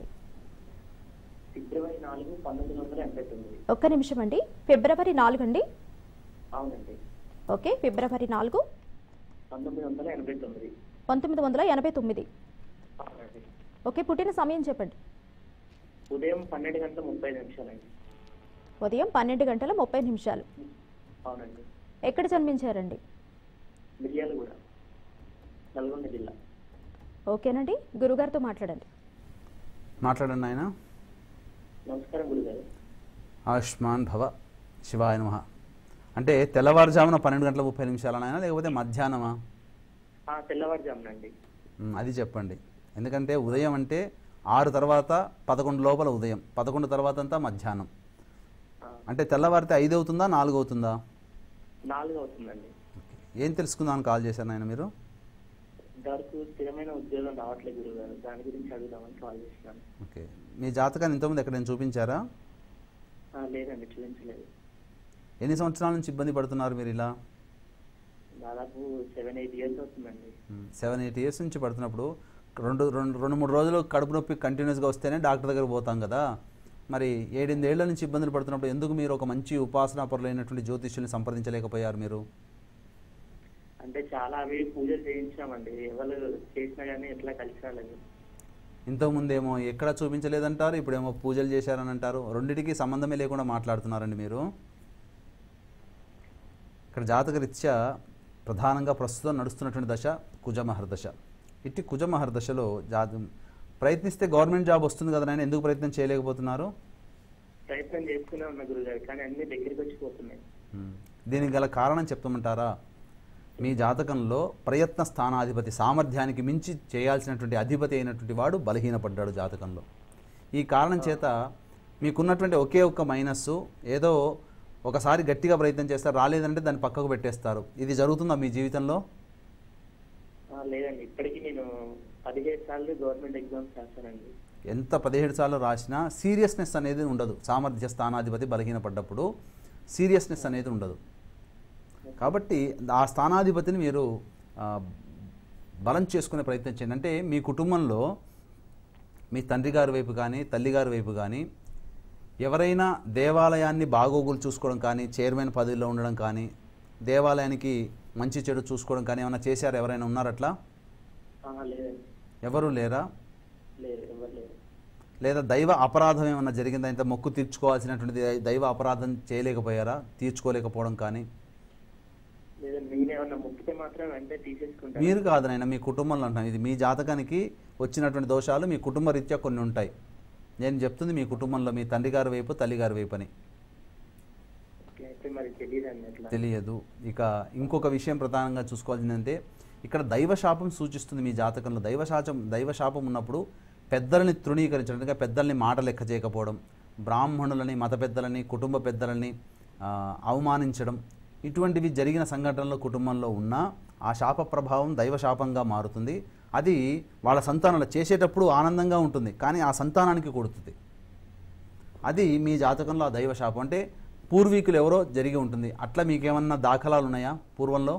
ఫిబ్రవరి నాలుగు పంతొమ్మిది వందల ఎనభై తొమ్మిది ఒక్క నిమిషం అండి ఫిబ్రవరి నాలుగు అండి అవునండి ఓకే ఫిబ్రవరి నాలుగు పంతొమ్మిది వందల ఎనభై తొమ్మిది పంతొమ్మిది వందల ఎనభై తొమ్మిది అవునండి ఓకే పుట్టిన సమయం చెప్పండి ఉదయం పన్నెండు గంటల ముప్పై నిమిషాలండి ఉదయం పన్నెండు గంటల ముప్పై నిమిషాలు అవునండి ఎక్కడ జన్మించారండి మిర్యాల కూడా నల్గొండ జిల్లా ఓకేనండి గురుగారితో మాట్లాడండి మాట్లాడండి ఆయన నమస్కారం గురుగారు ఆయుష్మాన్ భవ శివాయ నమ అంటే తెల్లవారుజామున పన్నెండు గంటల ముప్పై నిమిషాలనైనా లేకపోతే మధ్యాహ్నమా ఆ, తెల్లవారుజామునండి మ్, అది చెప్పండి ఎందుకంటే ఉదయం అంటే ఆరు తర్వాత పదకొండు లోపల ఉదయం పదకొండు తర్వాత అంతా మధ్యాహ్నం ఆ, అంటే తెల్లవారితే ఐదు అవుతుందా నాలుగు అవుతుందా నాలుగు అవుతుందండి ఏం తెలుసుకుందామని కాల్ చేశారు నాయన మీరు ఇంతవరకు స్థిరమైన ఉద్యోగం రావట్లేదు గురుగారు దాని గురించి అడుగుదామని కాల్ చేసినాను ఓకే మీ జాతకాన్ని ఇంతకుముందు ఎక్కడైనా చూపించారా ఆ, లేదండి చూపించలేదు ఎన్ని సంవత్సరాల నుంచి ఇబ్బంది పడుతున్నారు మీరు ఇలా దాదాపు సెవెన్ ఎయిట్ ఇయర్స్ అవుతుందండి సెవెన్ ఎయిట్ ఇయర్స్ నుంచి పడుతున్నప్పుడు రెండు రెండు రెండు మూడు రోజులు కడుపు నొప్పి కంటిన్యూస్గా వస్తేనే డాక్టర్ దగ్గర పోతాం కదా మరి ఏడెనిమిది ఏళ్ల నుంచి ఇబ్బందులు పడుతున్నప్పుడు ఎందుకు మీరు ఒక మంచి ఉపాసనా పరులైనటువంటి జ్యోతిష్యుల్ని సంప్రదించలేకపోయారు మీరు అంటే చాలా అవి పూజలు చేయించామండి ఎవరు చేసినా కానీ ఎట్లా కలిసి రాలేదు ఇంతకుముందేమో ఎక్కడ చూపించలేదంటారు ఇప్పుడేమో పూజలు చేశారని అంటారు రెండిటికి సంబంధమే లేకుండా మాట్లాడుతున్నారండి మీరు ఇక్కడ జాతక రీత్యా ప్రధానంగా ప్రస్తుతం నడుస్తున్నటువంటి దశ కుజమహర్ దశ ఇట్టి కుజమహర్ దశలో జాత ప్రయత్నిస్తే గవర్నమెంట్ జాబ్ వస్తుంది కదా నాయన ఎందుకు ప్రయత్నం చేయలేకపోతున్నారు ప్రయత్నం చేస్తూనే ఉన్నా గురుగారు కానీ అన్ని దగ్గరికి వచ్చిపోతున్నాయి మ్మ్. దీనికి గల కారణం చెప్తామంటారా మీ జాతకంలో ప్రయత్న స్థానాధిపతి సామర్థ్యానికి మించి చేయాల్సినటువంటి అధిపతి అయినటువంటి వాడు బలహీనపడ్డాడు జాతకంలో ఈ కారణం చేత మీకున్నటువంటి ఒకే ఒక్క మైనస్సు ఏదో ఒకసారి గట్టిగా ప్రయత్నం చేస్తారు రాలేదంటే దాన్ని పక్కకు పెట్టేస్తారు ఇది జరుగుతుందా మీ జీవితంలో ఆ, లేదండి ఇప్పటికీ నేను పదిహేడు సార్లు గవర్నమెంట్ ఎగ్జామ్స్ రాశానండి ఎంత పదిహేడు సార్లు రాసినా సీరియస్నెస్ అనేది ఉండదు సామర్థ్య స్థానాధిపతి బలహీనపడ్డప్పుడు సీరియస్నెస్ అనేది ఉండదు కాబట్టి ఆ స్థానాధిపతిని మీరు ఆ, బలం చేసుకునే ప్రయత్నం చేయండి అంటే మీ కుటుంబంలో మీ తండ్రి గారి వైపు కానీ తల్లి గారి వైపు కానీ ఎవరైనా దేవాలయాన్ని బాగోగులు చూసుకోవడం కానీ చైర్మన్ పదవిలో ఉండడం కానీ దేవాలయానికి మంచి చెడు చూసుకోవడం కానీ ఏమైనా చేశారు ఎవరైనా ఉన్నారట్లా ఆ, లేదండి ఎవరు లేరా లేదు ఎవరు లేరు లేదా దైవ అపరాధం ఏమన్నా జరిగిందా ఇంత మొక్కు తీర్చుకోవాల్సినటువంటి దై- దైవ అపరాధం చేయలేకపోయారా తీర్చుకోలేకపోవడం కానీ లేదండి నేనేమన్నా మొక్కితే మాత్రం వెంటనే తీసేసుకుంటాను మీరు కాదు నాయన మీ కుటుంబంలో అంటున్నాను ఇది మీ జాతకానికి వచ్చినటువంటి దోషాలు మీ కుటుంబ రీత్యా కొన్ని ఉంటాయి నేను చెప్తుంది మీ కుటుంబంలో మీ తండ్రి గారి వైపు తల్లి గారి వైపు అని ఓకే, అయితే మరి తెలియదండి ఎట్లా తెలియదు ఇక ఇంకొక విషయం ప్రధానంగా చూసుకోవాల్సిందంటే ఇక్కడ దైవశాపం సూచిస్తుంది మీ జాతకంలో దైవశాపం దైవశాపం ఉన్నప్పుడు పెద్దలని తృణీకరించడం అంటే పెద్దల్ని మాట లెక్క చేయకపోవడం బ్రాహ్మణులని మత పెద్దలని కుటుంబ పెద్దలని ఆ, అవమానించడం ఇటువంటివి జరిగిన సంఘటనలు కుటుంబంలో ఉన్నా ఆ శాప ప్రభావం దైవశాపంగా మారుతుంది అది వాళ్ళ సంతానంలో చేసేటప్పుడు ఆనందంగా ఉంటుంది కానీ ఆ సంతానానికి కొడుతుంది అది మీ జాతకంలో ఆ దైవ శాపం అంటే పూర్వీకులు ఎవరో జరిగి ఉంటుంది అట్లా మీకేమన్నా దాఖలాలు ఉన్నాయా పూర్వంలో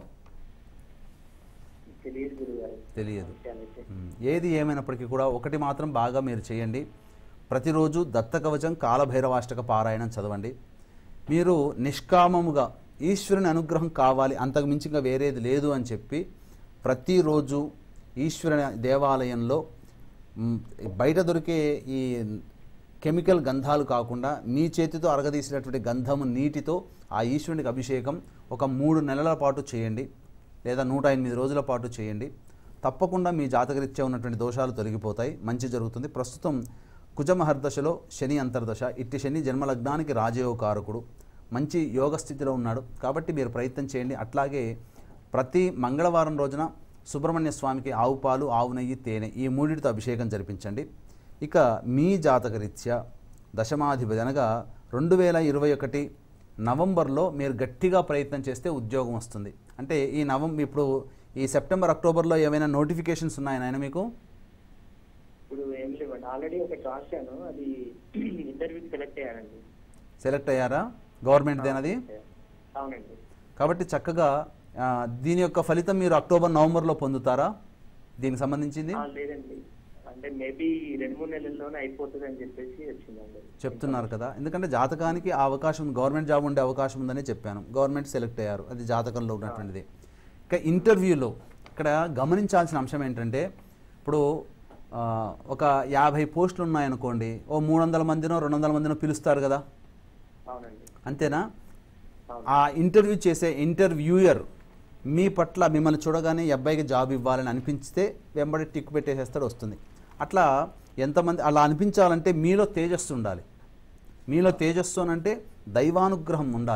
తెలియదు గురుగారు తెలియదు విషయాలైతే ఉమ్, ఏది ఏమైనప్పటికీ కూడా ఒకటి మాత్రం బాగా మీరు చేయండి ప్రతిరోజు దత్తకవచం కాలభైరవాష్టక పారాయణం చదవండి మీరు నిష్కామముగా ఈశ్వరుని అనుగ్రహం కావాలి అంతకు మించి ఇంకా వేరేది లేదు అని చెప్పి ప్రతిరోజు ఈశ్వరుని దేవాలయంలో మ్, బయట దొరికే ఈ కెమికల్ గంధాలు కాకుండా మీ చేతితో అరగదీసినటువంటి గంధము నీటితో ఆ ఈశ్వరునికి అభిషేకం ఒక మూడు నెలల పాటు చేయండి లేదా నూట ఎనిమిది రోజుల పాటు చేయండి తప్పకుండా మీ జాతకరీత్యా ఉన్నటువంటి దోషాలు తొలగిపోతాయి మంచి జరుగుతుంది ప్రస్తుతం కుజమహర్దశలో శని అంతర్దశ ఇట్టి శని జన్మలగ్నానికి రాజయోగకారకుడు మంచి యోగ స్థితిలో ఉన్నాడు కాబట్టి మీరు ప్రయత్నం చేయండి అట్లాగే ప్రతి మంగళవారం రోజున సుబ్రహ్మణ్య స్వామికి ఆవు పాలు ఆవు నెయ్యి తేనె ఈ మూడిటితో అభిషేకం జరిపించండి ఇక మీ జాతకరీత్యా దశమాధిపతి అనగా రెండు వేల ఇరవై ఒకటి నవంబర్లో మీరు గట్టిగా ప్రయత్నం చేస్తే ఉద్యోగం వస్తుంది అంటే ఈ నవం ఇప్పుడు ఈ సెప్టెంబర్ అక్టోబర్లో ఏమైనా నోటిఫికేషన్స్ ఉన్నాయా నాయన మీకు ఇప్పుడు ఏం లేవండి ఆల్రెడీ ఒకటి రాశాను అది ఇంటర్వ్యూకి సెలెక్ట్ అయ్యానండి సెలెక్ట్ అయ్యారా గవర్నమెంట్ దేనది అవునండి కాబట్టి చక్కగా ఆ, దీని యొక్క ఫలితం మీరు అక్టోబర్ నవంబర్లో పొందుతారా దీనికి సంబంధించింది ఆ, లేదండి అంటే మేబీ రెండు మూడు నెలల్లోనే అయిపోతుంది అని చెప్పేసి వచ్చిందండి చెప్తున్నారు కదా ఎందుకంటే జాతకానికి ఆ అవకాశం గవర్నమెంట్ జాబ్ ఉండే అవకాశం ఉందని చెప్పాను గవర్నమెంట్ సెలెక్ట్ అయ్యారు అది జాతకంలో ఉన్నటువంటిది ఇక ఇంటర్వ్యూలో ఇక్కడ గమనించాల్సిన అంశం ఏంటంటే ఇప్పుడు ఆ, ఒక యాభై పోస్టులు ఉన్నాయనుకోండి ఓ మూడు వందల మందినో రెండు వందల మందినో పిలుస్తారు కదా అవునండి అంతేనా అవును ఆ ఇంటర్వ్యూ చేసే ఇంటర్వ్యూయర్ మీ పట్ల మిమ్మల్ని చూడగానే ఈ అబ్బాయికి జాబ్ ఇవ్వాలని అనిపించితే వెంబడి టిక్ పెట్టేసేస్తాడు వస్తుంది అట్లా ఎంతమంది అలా అనిపించాలంటే మీలో తేజస్సు ఉండాలి మీలో తేజస్సు అని అంటే దైవానుగ్రహం ఉండాలి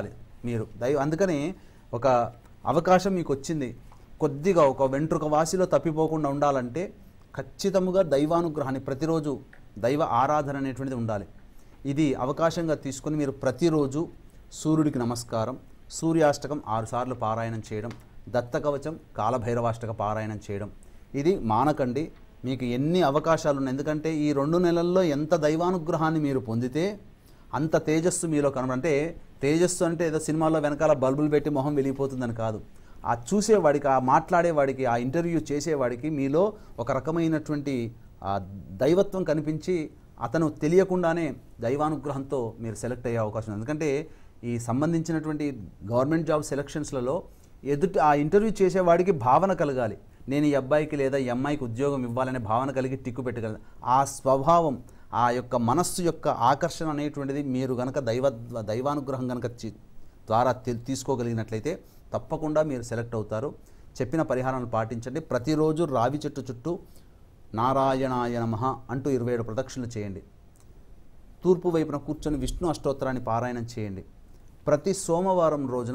మీరు దైవ అందుకని ఒక అవకాశం మీకు వచ్చింది కొద్దిగా ఒక వెంట్రుక వాసిలో తప్పిపోకుండా ఉండాలంటే ఖచ్చితముగా దైవానుగ్రహాన్ని ప్రతిరోజు దైవ ఆరాధన అనేటువంటిది ఉండాలి ఇది అవకాశంగా తీసుకొని మీరు ప్రతిరోజు సూర్యుడికి నమస్కారం సూర్యాష్టకం ఆరుసార్లు పారాయణం చేయడం దత్తకవచం కాలభైరవాష్టక పారాయణం చేయడం ఇది మానకండి మీకు ఎన్ని అవకాశాలు ఉన్నాయి ఎందుకంటే ఈ రెండు నెలల్లో ఎంత దైవానుగ్రహాన్ని మీరు పొందితే అంత తేజస్సు మీలో కనబడ అంటే తేజస్సు అంటే ఏదో సినిమాలో వెనకాల బల్బులు పెట్టి మొహం వెలిగిపోతుందని కాదు ఆ చూసేవాడికి ఆ మాట్లాడేవాడికి ఆ ఇంటర్వ్యూ చేసేవాడికి మీలో ఒక రకమైనటువంటి ఆ దైవత్వం కనిపించి అతను తెలియకుండానే దైవానుగ్రహంతో మీరు సెలెక్ట్ అయ్యే అవకాశం ఉంది ఎందుకంటే ఈ సంబంధించినటువంటి గవర్నమెంట్ జాబ్ సెలక్షన్స్లలో ఎదుటి ఆ ఇంటర్వ్యూ చేసేవాడికి భావన కలగాలి నేను ఈ అబ్బాయికి లేదా ఈ అమ్మాయికి ఉద్యోగం ఇవ్వాలనే భావన కలిగి టిక్కు పెట్టగలను ఆ స్వభావం ఆ యొక్క మనస్సు యొక్క ఆకర్షణ అనేటువంటిది మీరు గనక దైవ దైవానుగ్రహం కనుక చి- ద్వారా తె- తీసుకోగలిగినట్లయితే తప్పకుండా మీరు సెలెక్ట్ అవుతారు చెప్పిన పరిహారాలను పాటించండి ప్రతిరోజు రావి చెట్టు చుట్టూ నారాయణాయ నమః అంటూ ఇరవై ఏడు ప్రదక్షిణలు చేయండి తూర్పు వైపున కూర్చొని విష్ణు అష్టోత్తరాన్ని పారాయణం చేయండి ప్రతి సోమవారం రోజున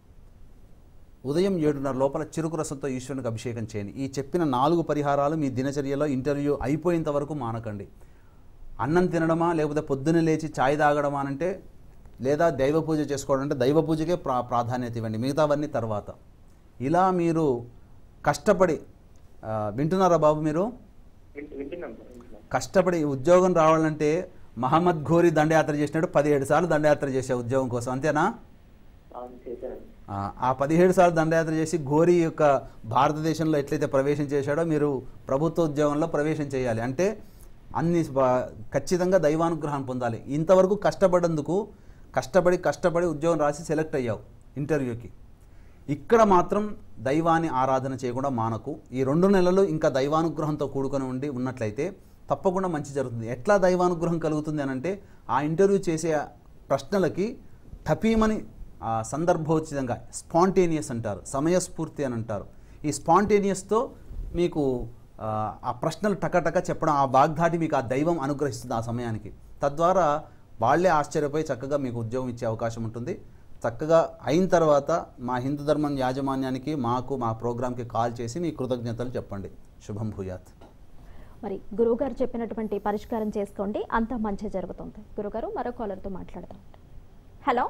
ఉదయం ఏడున్నర లోపల చెరుకు రసంతో ఈశ్వరునికి అభిషేకం చేయండి ఈ చెప్పిన నాలుగు పరిహారాలు మీ దినచర్యలో ఇంటర్వ్యూ అయిపోయేంత వరకు మానకండి అన్నం తినడమా లేకపోతే పొద్దున్నే లేచి ఛాయ్ తాగడమా అంటే లేదా దైవ పూజ చేసుకోవడం అంటే దైవ పూజకే ప్రా ప్రాధాన్యత ఇవ్వండి మిగతావన్నీ తర్వాత ఇలా మీరు కష్టపడి ఆ, వింటున్నారా బాబు మీరు వింటు- వింటున్నాం సార్ వింటున్నాం కష్టపడి ఉద్యోగం రావాలంటే మహమ్మద్ ఘోరీ దండయాత్ర చేసినట్టు పదిహేడు సార్లు దండయాత్ర చేసే ఉద్యోగం కోసం అంతేనా అవును చేశాను ఆ, ఆ పదిహేడు సార్లు దండయాత్ర చేసి ఘోరీ యొక్క భారతదేశంలో ఎట్లయితే ప్రవేశం చేశాడో మీరు ప్రభుత్వ ఉద్యోగంలో ప్రవేశం చేయాలి అంటే అన్ని బా- ఖచ్చితంగా దైవానుగ్రహం పొందాలి ఇంతవరకు కష్టపడేందుకు కష్టపడి కష్టపడి ఉద్యోగం రాసి సెలెక్ట్ అయ్యావు ఇంటర్వ్యూకి ఇక్కడ మాత్రం దైవాన్ని ఆరాధన చేయకుండా మానకు ఈ రెండు నెలలు ఇంకా దైవానుగ్రహంతో కూడుకొని ఉండి ఉన్నట్లయితే తప్పకుండా మంచి జరుగుతుంది ఎట్లా దైవానుగ్రహం కలుగుతుంది అని అంటే ఆ ఇంటర్వ్యూ చేసే ప్రశ్నలకి టపీమని ఆ సందర్భోచితంగా స్పాంటేనియస్ అంటారు సమయస్ఫూర్తి అని అంటారు ఈ స్పాంటేనియస్తో మీకు ఆ, ఆ ప్రశ్నలు టకటక చెప్పడం ఆ వాగ్దాటి మీకు ఆ దైవం అనుగ్రహిస్తుంది ఆ సమయానికి తద్వారా వాళ్ళే ఆశ్చర్యపోయి చక్కగా మీకు ఉద్యోగం ఇచ్చే అవకాశం ఉంటుంది చక్కగా అయిన తర్వాత మా హిందూ ధర్మం యాజమాన్యానికి మాకు మా ప్రోగ్రాంకి కాల్ చేసి మీ కృతజ్ఞతలు చెప్పండి శుభం భూయాత్ మరి గురువుగారు చెప్పినటువంటి పరిష్కారం చేసుకోండి అంతా మంచి జరుగుతుంది గురుగారు మరో కాలర్తో మాట్లాడదాం హలో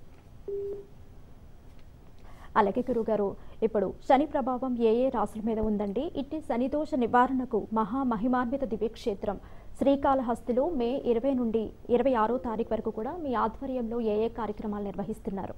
అలాగే గురుగారు ఇప్పుడు శని ప్రభావం ఏ ఏ రాసుల మీద ఉందండి ఇట్టి శని దోష నివారణకు మహా మహిమాన్విత దివ్యక్షేత్రం శ్రీకాళహస్తిలో మే ఇరవై నుండి ఇరవై ఆరో తారీఖు వరకు కూడా మీ ఆధ్వర్యంలో ఏ ఏ కార్యక్రమాలు నిర్వహిస్తున్నారు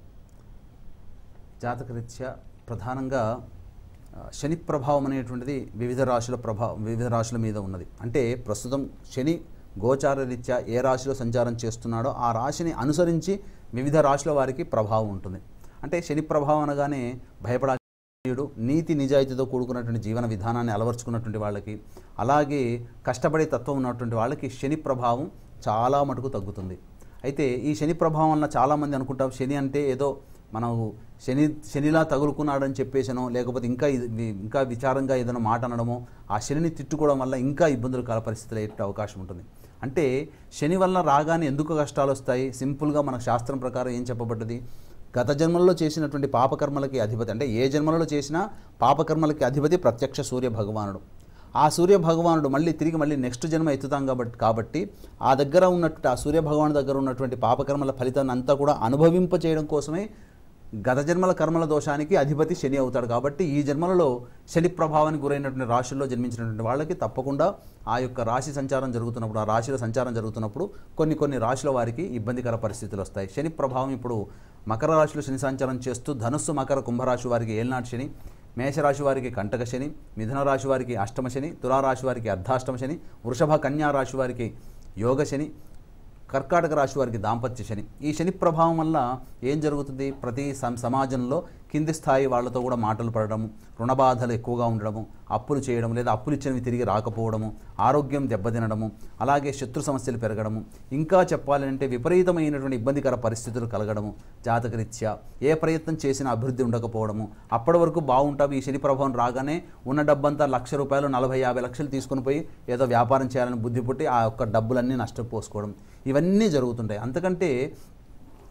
జాతకరీత్యా ప్రధానంగా ఆ, శని ప్రభావం అనేటువంటిది వివిధ రాశుల ప్రభావం వివిధ రాశుల మీద ఉన్నది అంటే ప్రస్తుతం శని గోచార రీత్యా ఏ రాశిలో సంచారం చేస్తున్నాడో ఆ రాశిని అనుసరించి వివిధ రాశుల వారికి ప్రభావం ఉంటుంది అంటే శని ప్రభావం అనగానే భయపడా యుడు నీతి నిజాయితీతో కూడుకున్నటువంటి జీవన విధానాన్ని అలవర్చుకున్నటువంటి వాళ్ళకి అలాగే కష్టపడే తత్వం ఉన్నటువంటి వాళ్ళకి శని ప్రభావం చాలా మటుకు తగ్గుతుంది అయితే ఈ శని ప్రభావం వలన చాలామంది అనుకుంటాం శని అంటే ఏదో మనం శని శనిలా తగులుకున్నాడని చెప్పేసనో లేకపోతే ఇంకా ఇది- వి- ఇంకా విచారంగా ఏదైనా మాట అనడమో ఆ శనిని తిట్టుకోవడం వల్ల ఇంకా ఇబ్బందులు కాల పరిస్థితులు అయ్యే అవకాశం ఉంటుంది అంటే శని వల్ల రాగానే ఎందుకు కష్టాలు వస్తాయి సింపుల్గా మన శాస్త్రం ప్రకారం ఏం చెప్పబడ్డది గత జన్మలలో చేసినటువంటి పాపకర్మలకి అధిపతి అంటే ఏ జన్మలలో చేసినా పాపకర్మలకి అధిపతి ప్రత్యక్ష సూర్య భగవానుడు ఆ సూర్య భగవానుడు మళ్ళీ తిరిగి మళ్ళీ నెక్స్ట్ జన్మ ఎత్తుతాం కాబట్టి కాబట్టి ఆ దగ్గర ఉన్నటువంటి ఆ సూర్య భగవాను దగ్గర ఉన్నటువంటి పాపకర్మల ఫలితాన్ని అంతా కూడా అనుభవింప చేయడం కోసమే గత జన్మల కర్మల దోషానికి అధిపతి శని అవుతాడు కాబట్టి ఈ జన్మలలో శని ప్రభావానికి గురైనటువంటి రాశుల్లో జన్మించినటువంటి వాళ్ళకి తప్పకుండా ఆ యొక్క రాశి సంచారం జరుగుతున్నప్పుడు ఆ రాశిలో సంచారం జరుగుతున్నప్పుడు కొన్ని కొన్ని రాశుల వారికి ఇబ్బందికర పరిస్థితులు వస్తాయి శని ప్రభావం ఇప్పుడు మకర రాశిలో శని సంచారం చేస్తూ ధనుస్సు మకర కుంభరాశి వారికి ఏల్నాటి శని మేషరాశి వారికి కంటక శని మిథున రాశి వారికి అష్టమ శని తులారాశి వారికి అర్ధాష్టమ శని వృషభ కన్యా రాశి వారికి యోగ శని కర్కాటక రాశి వారికి దాంపత్య శని ఈ శని ప్రభావం వల్ల ఏం జరుగుతుంది ప్రతి సం- సమాజంలో కింది స్థాయి వాళ్ళతో కూడా మాటలు పడడము రుణబాధలు ఎక్కువగా ఉండడము అప్పులు చేయడం లేదా అప్పులు ఇచ్చినవి తిరిగి రాకపోవడము ఆరోగ్యం దెబ్బతినడము అలాగే శత్రు సమస్యలు పెరగడము ఇంకా చెప్పాలంటే విపరీతమైనటువంటి ఇబ్బందికర పరిస్థితులు కలగడము జాతకరీత్యా ఏ ప్రయత్నం చేసినా అభివృద్ధి ఉండకపోవడము అప్పటి వరకు బాగుంటాం ఈ శని ప్రభావం రాగానే ఉన్న డబ్బంతా లక్ష రూపాయలు నలభై యాభై లక్షలు తీసుకుని పోయి ఏదో వ్యాపారం చేయాలని బుద్ధి పుట్టి ఆ యొక్క డబ్బులన్నీ నష్టపోసుకోవడం ఇవన్నీ జరుగుతుంటాయి అంతకంటే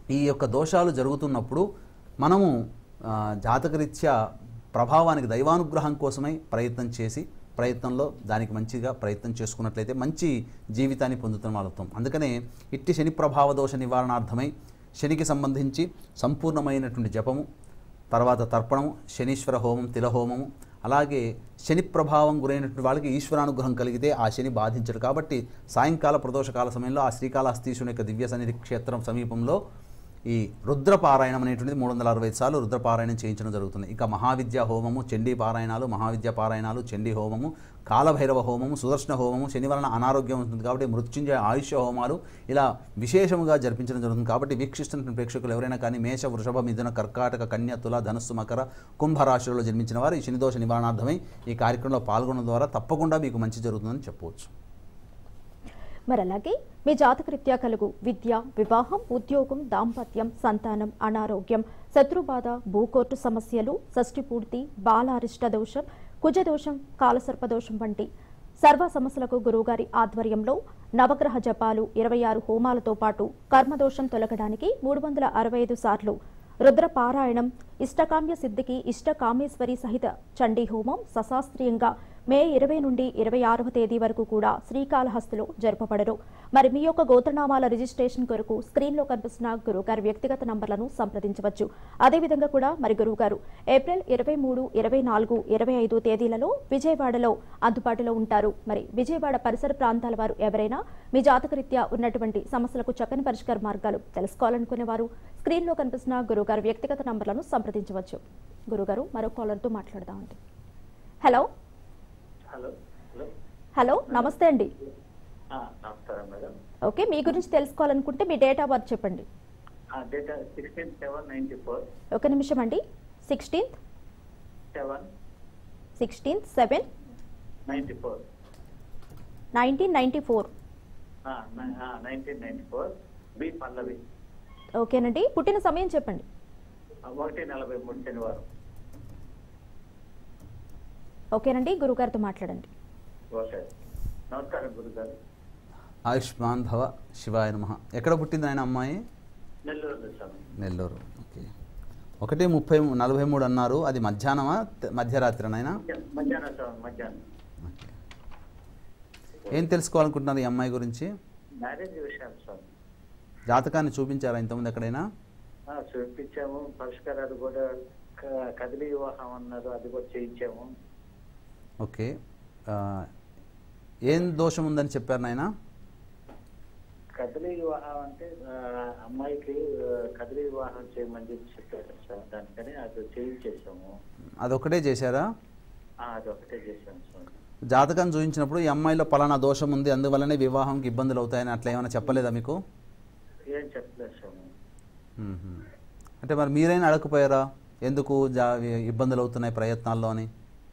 ఈ యొక్క దోషాలు జరుగుతున్నప్పుడు మనము ఆ, జాతకరీత్యా ప్రభావానికి దైవానుగ్రహం కోసమై ప్రయత్నం చేసి ప్రయత్నంలో దానికి మంచిగా ప్రయత్నం చేసుకున్నట్లయితే మంచి జీవితాన్ని పొందుతున్న వాళ్ళతో అందుకనే ఇట్టి శని ప్రభావ దోష నివారణార్థమై శనికి సంబంధించి సంపూర్ణమైనటువంటి జపము తర్వాత తర్పణము శనీశ్వర హోమం తిలహోమము అలాగే శని ప్రభావం గురైనటువంటి వాళ్ళకి ఈశ్వరానుగ్రహం కలిగితే ఆ శని బాధించడు కాబట్టి సాయంకాల ప్రదోషకాల సమయంలో ఆ శ్రీకాళహస్తీశుని యొక్క దివ్య సన్నిధి క్షేత్రం సమీపంలో ఈ రుద్రపారాయణం అనేటువంటిది మూడు వందల అరవై ఐదు సార్లు రుద్రపారాయణం చేయించడం జరుగుతుంది ఇక మహావిద్య హోమము చండీ పారాయణాలు మహావిద్య పారాయణాలు చండీ హోమము కాలభైరవ హోమము సుదర్శన హోమము శని వలన అనారోగ్యం ఉంటుంది కాబట్టి మృత్యుంజయ ఆయుష్య హోమాలు ఇలా విశేషముగా జరిపించడం జరుగుతుంది కాబట్టి వీక్షిస్తున్న ప్రేక్షకులు ఎవరైనా కానీ మేష వృషభ మిథున కర్కాటక కన్య తుల ధనుస్సు మకర కుంభ రాశులలో జన్మించిన వారు ఈ శనిదోష నివారణార్థమై ఈ కార్యక్రమంలో పాల్గొనడం ద్వారా తప్పకుండా మీకు మంచి జరుగుతుందని చెప్పవచ్చు మరి అలాగే మీ జాతకరీత్యా కలుగు విద్య వివాహం ఉద్యోగం దాంపత్యం సంతానం అనారోగ్యం శత్రుబాధ భూకోర్టు సమస్యలు షష్ఠిపూర్తి బాలారిష్ట దోషం కుజదోషం కాలసర్పదోషం వంటి సర్వ సమస్యలకు గురువుగారి ఆధ్వర్యంలో నవగ్రహ జపాలు ఇరవై ఆరు హోమాలతో పాటు కర్మదోషం తొలగడానికి మూడు వందల అరవై ఐదు సార్లు రుద్ర పారాయణం ఇష్టకామ్య సిద్ధికి ఇష్టకామేశ్వరి సహిత చండీ హోమం సశాస్త్రీయంగా మే ఇరవై నుండి ఇరవై ఆరవ తేదీ వరకు కూడా శ్రీకాళహస్తిలో జరపబడరు మరి మీ యొక్క గోత్రనామాల రిజిస్ట్రేషన్ కొరకు స్క్రీన్లో కనిపిస్తున్న గురువుగారి వ్యక్తిగత నంబర్లను సంప్రదించవచ్చు అదేవిధంగా కూడా మరి గురువుగారు ఏప్రిల్ ఇరవై మూడు ఇరవై నాలుగు ఇరవై ఐదు తేదీలలో విజయవాడలో అందుబాటులో ఉంటారు మరి విజయవాడ పరిసర ప్రాంతాల వారు ఎవరైనా మీ జాతకరీత్యా ఉన్నటువంటి సమస్యలకు చక్కని పరిష్కార మార్గాలు తెలుసుకోవాలనుకునే వారు స్క్రీన్లో కనిపిస్తున్న గురువుగారి వ్యక్తిగత నంబర్లను సంప్రదించవచ్చు గురుగారు మరో కాలర్తో మాట్లాడదామండి హలో హలో హలో హలో నమస్తే అండి ఆ, నమస్కారం మేడం ఓకే మీ గురించి తెలుసుకోవాలనుకుంటే మీ డేట్ ఆఫ్ బర్త్ చెప్పండి date sixteen seven ninety four ఒక నిమిషం అండి sixteenth seven sixteenth seven ninety four nineteen ninety four nineteen ninety four B Pallavi ఓకేనండి పుట్టిన సమయం చెప్పండి ఆ, ఒకటి నలభై మూడు శనివారం ఓకేనండి గురుగారితో మాట్లాడండి ఓకే నమస్కారం గురుగారు ఆయుష్మాన్ భవ శివాయ నమ ఎక్కడ పుట్టింది ఆయన అమ్మాయి నెల్లూరు స్వామి నెల్లూరు ఓకే ఒకటి ముప్పై నలభై మూడు అన్నారు అది మధ్యాహ్నమా తె- మధ్యరాత్రినైనా మధ్యాహ్నం స్వామి మధ్యాహ్నం ఓకే ఏం తెలుసుకోవాలనుకుంటున్నారు ఈ అమ్మాయి గురించి మ్యారేజ్ విషయాలు స్వామి జాతకాన్ని చూపించారా ఇంతకుముందు ఎక్కడైనా ఆ, చూపించాము పరిష్కారాలు కూడా క- కదిలి వివాహం అన్నారు అది కూడా చేయించాము ఓకే ఆ, ఏం దోషం ఉందని చెప్పారు నాయన కదిలి వివాహం అంటే ఆ, అమ్మాయికి ఆ, కదిలి వివాహం చేయమని చెప్పి చెప్పారు సార్ దానికని అది చేయించేసాము అదొకటే చేశారా ఆ, అది ఒకటే చేసాము సార్ జాతకం చూపించినప్పుడు ఈ అమ్మాయిలో పలానా దోషం ఉంది అందువల్లనే వివాహంకి ఇబ్బందులు అవుతాయని అట్లా ఏమైనా చెప్పలేదా మీకు ఏం చెప్పలేదు సార్ మ్మ్. అంటే మరి మీరైనా అడగకపోయారా ఎందుకు జా ఇబ్బందులు అవుతున్నాయి ప్రయత్నాల్లో అని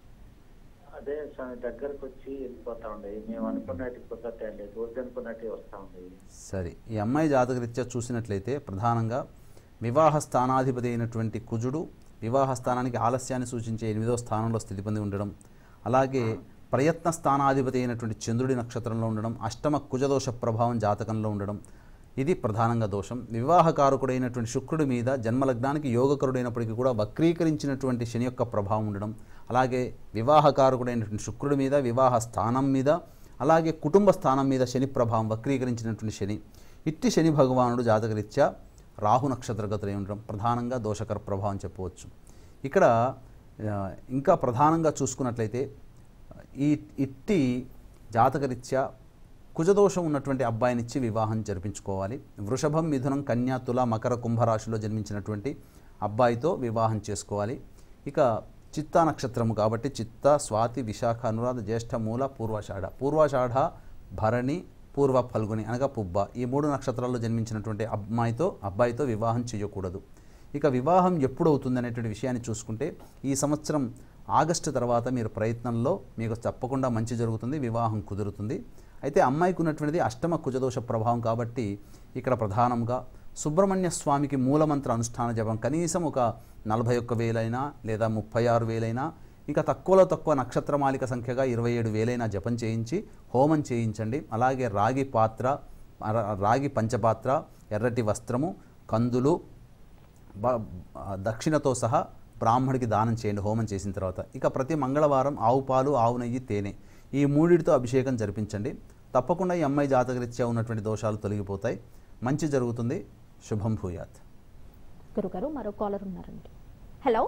అదే స్వామి దగ్గరకు వచ్చి వెళ్ళిపోతా ఉండేవి మేము అనుకున్నట్టు కుదరతే లేదు వద్దు అనుకున్నట్టు వస్తా ఉండేవి సరే ఈ అమ్మాయి జాతకరీత్యా చూసినట్లయితే ప్రధానంగా వివాహ స్థానాధిపతి అయినటువంటి కుజుడు వివాహ స్థానానికి ఆలస్యాన్ని సూచించే ఎనిమిదో స్థానంలో స్థితి పొంది ఉండడం అలాగే ప్రయత్న స్థానాధిపతి అయినటువంటి చంద్రుడి నక్షత్రంలో ఉండడం అష్టమ కుజదోష ప్రభావం జాతకంలో ఉండడం ఇది ప్రధానంగా దోషం వివాహకారకుడైనటువంటి శుక్రుడి మీద జన్మలగ్నానికి యోగకరుడైనప్పటికీ కూడా వక్రీకరించినటువంటి శని యొక్క ప్రభావం ఉండడం అలాగే వివాహకారకుడైనటువంటి శుక్రుడి మీద వివాహ స్థానం మీద అలాగే కుటుంబ స్థానం మీద శని ప్రభావం వక్రీకరించినటువంటి శని ఇట్టి శని భగవానుడు జాతకరీత్యా రాహు నక్షత్రగతులై ఉండడం ప్రధానంగా దోషకర ప్రభావం చెప్పవచ్చు ఇక్కడ ఆ, ఇంకా ప్రధానంగా చూసుకున్నట్లయితే ఈ ఇట్టి జాతకరీత్యా కుజదోషం ఉన్నటువంటి అబ్బాయినిచ్చి వివాహం జరిపించుకోవాలి వృషభం మిథునం కన్యా తుల మకర కుంభరాశిలో జన్మించినటువంటి అబ్బాయితో వివాహం చేసుకోవాలి ఇక చిత్తా నక్షత్రము కాబట్టి చిత్త స్వాతి విశాఖ అనురాధ జ్యేష్ఠ మూల పూర్వాషాఢ పూర్వాషాఢ భరణి పూర్వ ఫల్గుని అనగా పుబ్బ ఈ మూడు నక్షత్రాల్లో జన్మించినటువంటి అమ్మాయితో అబ్బాయితో వివాహం చేయకూడదు ఇక వివాహం ఎప్పుడు అవుతుంది అనేటువంటి విషయాన్ని చూసుకుంటే ఈ సంవత్సరం ఆగస్టు తర్వాత మీరు ప్రయత్నంలో మీకు తప్పకుండా మంచి జరుగుతుంది వివాహం కుదురుతుంది అయితే అమ్మాయికి ఉన్నటువంటిది అష్టమ కుజదోష ప్రభావం కాబట్టి ఇక్కడ ప్రధానంగా సుబ్రహ్మణ్య స్వామికి మూలమంత్ర అనుష్ఠాన జపం కనీసం ఒక నలభై ఒక్క వేలైనా లేదా ముప్పై ఆరు వేలైనా ఇంకా తక్కువలో తక్కువ నక్షత్రమాలిక సంఖ్యగా ఇరవై ఏడు వేలైనా జపం చేయించి హోమం చేయించండి అలాగే రాగి పాత్ర ర- రాగి పంచపాత్ర ఎర్రటి వస్త్రము కందులు బ- ఆ, దక్షిణతో సహా బ్రాహ్మడికి దానం చేయండి హోమం చేసిన తర్వాత ఇక ప్రతి మంగళవారం ఆవు పాలు ఆవు నెయ్యి తేనె ఈ మూడిటితో అభిషేకం జరిపించండి తప్పకుండా ఈ అమ్మాయి జాతకరీత్యా ఉన్నటువంటి దోషాలు తొలగిపోతాయి మంచి జరుగుతుంది శుభం భూయాత్ గురుగారు మరో కాలర్ ఉన్నారండి హలో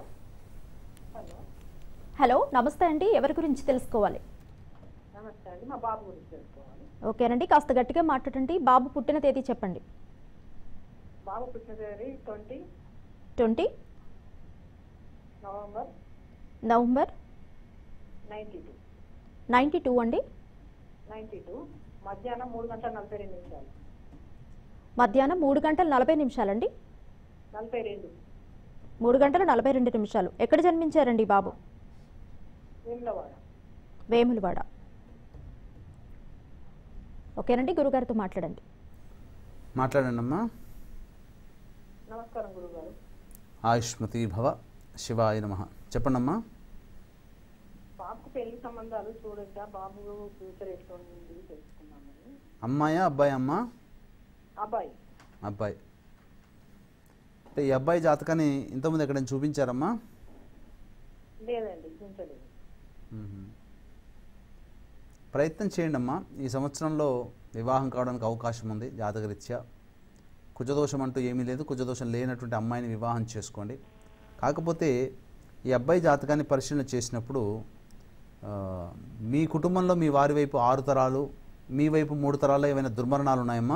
హలో నమస్తే అండి ఎవరి గురించి తెలుసుకోవాలి నమస్తే అండి మా బాబు గురించి తెలుసుకోవాలి ఓకేనండి కాస్త గట్టిగా మాట్లాడండి బాబు పుట్టిన తేదీ చెప్పండి బాబు పుట్టిన తేదీ twenty twenty November November ninety two ninety two అండి నైన్టీ టూ మధ్యాహ్నం మూడు గంటల నలభై రెండు నిమిషాలు మధ్యాహ్నం మూడు గంటల నలభై నిమిషాలండి నలభై రెండు మూడు గంటల నలభై రెండు నిమిషాలు ఎక్కడ జన్మించారండి బాబు వేములవాడ వేములవాడ ఓకేనండి గురుగారితో మాట్లాడండి మాట్లాడండి అమ్మా నమస్కారం గురుగారు ఆయుష్మతి భవ శివాయ నమ చెప్పండమ్మా బాబుకు పెళ్లి సంబంధాలు చూడొచ్చా బాబు ఫ్యూచర్ ఎట్లా ఉంది తెలుసుకున్నామని అమ్మాయా అబ్బాయి అమ్మా అబ్బాయి అబ్బాయి అంటే ఈ అబ్బాయి జాతకాన్ని ఇంతకుముందు ఎక్కడైనా చూపించారమ్మా లేదండి చూపించలేదు మ్మ్. ప్రయత్నం చేయండి అమ్మా ఈ సంవత్సరంలో వివాహం కావడానికి అవకాశం ఉంది జాతకరీత్యా కుజదోషం అంటూ ఏమీ లేదు కుజదోషం లేనటువంటి అమ్మాయిని వివాహం చేసుకోండి కాకపోతే ఈ అబ్బాయి జాతకాన్ని పరిశీలన చేసినప్పుడు ఆ, మీ కుటుంబంలో మీ వారి వైపు ఆరు తరాలు మీ వైపు మూడు తరాల్లో ఏమైనా దుర్మరణాలు ఉన్నాయమ్మా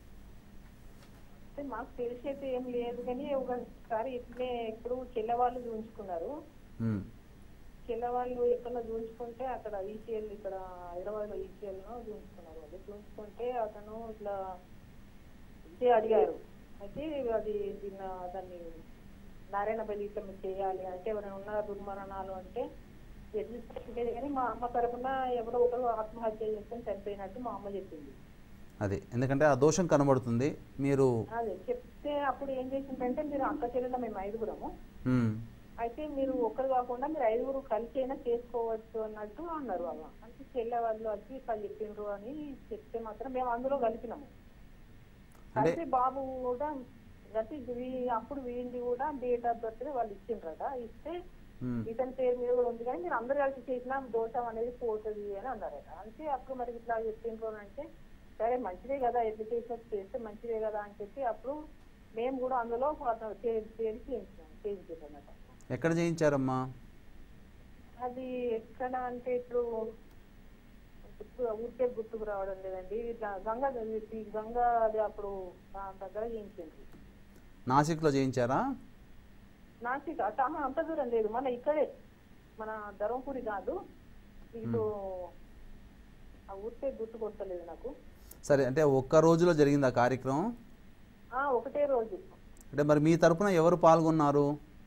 అంటే మాకు తెలిసి అయితే ఏం లేదు కానీ ఒకసారి ఇట్లే ఎప్పుడు చెల్లెవాళ్ళు చూపించుకున్నారు మ్మ్. చెల్లవాళ్ళు ఎక్కడ చూపించుకుంటే అక్కడ ఈసీఎల్ ఇక్కడ హైదరాబాద్ లో ఈసీఎల్ లో చూపించుకున్నారు వాళ్ళు చూపించుకుంటే అతను ఇట్లా ఇదే అడిగారు అయితే అది దీన్ని దాన్ని నారాయణ బలి ఇట్లా మీరు చేయాలి అంటే ఎవరైనా ఉన్న దుర్మరణాలు అంటే ఎట్లా చెప్పలేదు కానీ మా అమ్మ తరపున ఎవరో ఒకరు ఆత్మహత్య చేసుకొని చనిపోయినట్టు మా అమ్మ చెప్పింది అది ఎందుకంటే ఆ దోషం కనబడుతుంది మీరు అదే చెప్తే అప్పుడు ఏం చేసిందంటే మీరు అక్క చెల్లెల మేము ఐదుగురము మ్మ్. అయితే మీరు ఒక్కరు కాకుండా మీరు ఐదుగురు కలిసి అయినా చేసుకోవచ్చు అన్నట్టు అన్నారు వాళ్ళు అంటే చెల్లె వాళ్ళు వచ్చి ఇట్లా చెప్పిండ్రు అని చెప్తే మాత్రం మేము అందులో కలిపినాము అంటే- అయితే బాబు కూడా అంటే వీ- అప్పుడు వీళ్ళది కూడా డేట్ ఆఫ్ బర్త్ వాళ్ళు ఇచ్చిండ్రట ఇస్తే మ్మ్. ఇతని పేరు మీద కూడా ఉంది కానీ మీరు అందరు కలిసి చేసినా దోషం అనేది పోతుంది అని అన్నారట అంటే అప్పుడు మరి ఇట్లా చెప్పిండ్రు అని అంటే సరే మంచిదే కదా ఎట్లా చేసినట్టు చేస్తే మంచిదే కదా అని చెప్పి అప్పుడు మేము కూడా అందులో అతను పేరు పేరు చేయించాం చేయించారన్నమాట ఎక్కడ చేయించారమ్మా అది ఎక్కడ అంటే ఇప్పుడు ఇప్పుడు ఊరికే గుర్తుకు రావడం లేదండి ఇట్లా గంగా ఈ గంగా అది అప్పుడు ఆ దగ్గర చేయించింది నాసిక్లో చేయించారా నాసిక్ అట ఆహా, అంత దూరం లేదు మన ఇక్కడే మన ధర్మపురి కాదు ఇటు ఆ ఊరికే గుర్తు కొట్టలేదు నాకు సరే అంటే ఒక్క రోజులో జరిగింది ఆ కార్యక్రమం ఆ ఒకటే రోజు అంటే మరి మీ తరపున ఎవరు పాల్గొన్నారు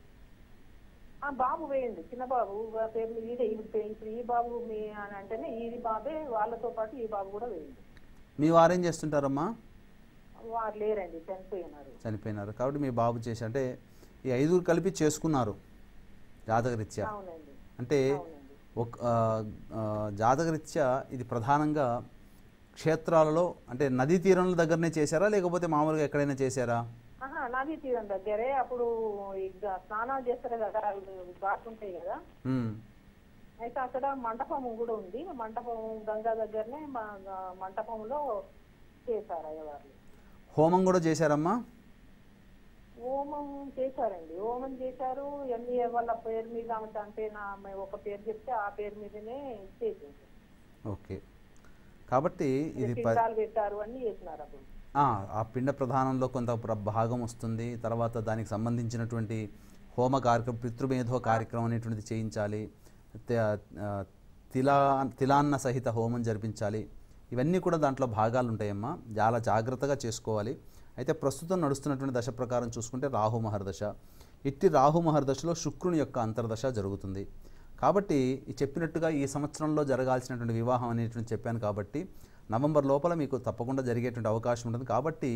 ఆ బాబు వేయండి చిన్న బాబు వా- పేరు మీద ఈడే ఈవిడ పేరు ఇప్పుడు ఈ బాబు మీ అని అంటేనే ఈ బాబే వాళ్ళతో పాటు ఈ బాబు కూడా వేయండి మీ వారేం చేస్తుంటారమ్మా వారు లేరండి చనిపోయినారు చనిపోయినారు కాబట్టి మీ బాబు చేసి అంటే ఈ ఐదుగురు కలిపి చేసుకున్నారు జాతకరీత్యా అవునండి అంటే అవునండి ఒక ఆ, ఆ, జాతకరీత్యా ఇది ప్రధానంగా క్షేత్రాలలో అంటే నదీ తీరం దగ్గరనే చేశారా లేకపోతే మామూలుగా ఎక్కడైనా చేశారా ఆహా నదీ తీరం దగ్గరే అప్పుడు ఇక స్నానాలు చేస్తారు కదా ఘాట్ ఉంటాయి కదా మ్మ్. అయితే అక్కడ మంటపం కూడా ఉంది మంటపం గంగా దగ్గరనే మా గ- మంటపంలో చేశారు అయ్యవారు హోమం కూడా చేశారమ్మా హోమం చేశారండి హోమం చేశారు ఎన్ని వాళ్ళ పేరు మీద ఆమె చనిపోయిన ఆమె ఒక పేరు చెప్తే ఆ పేరు మీదనే చేసింది ఓకే కాబట్టి ఇది ప పిండాలు పెట్టారు అన్ని చేసినారు అప్పుడు ఆ, ఆ పిండ ప్రధానంలో కొంత ప్ర- భాగం వస్తుంది తర్వాత దానికి సంబంధించినటువంటి హోమ కార్యక్రమం పితృమేధో కార్యక్రమం అనేటువంటిది చేయించాలి తే- ఆ, తిలా తిలాన్న సహిత హోమం జరిపించాలి ఇవన్నీ కూడా దాంట్లో భాగాలు ఉంటాయమ్మా చాలా జాగ్రత్తగా చేసుకోవాలి అయితే ప్రస్తుతం నడుస్తున్నటువంటి దశ ప్రకారం చూసుకుంటే రాహు మహర్దశ ఇట్టి రాహు మహర్దశలో శుక్రుని యొక్క అంతర్దశ జరుగుతుంది కాబట్టి ఈ చెప్పినట్టుగా ఈ సంవత్సరంలో జరగాల్సినటువంటి వివాహం అనేటువంటి చెప్పాను కాబట్టి నవంబర్ లోపల మీకు తప్పకుండా జరిగేటువంటి అవకాశం ఉంటుంది కాబట్టి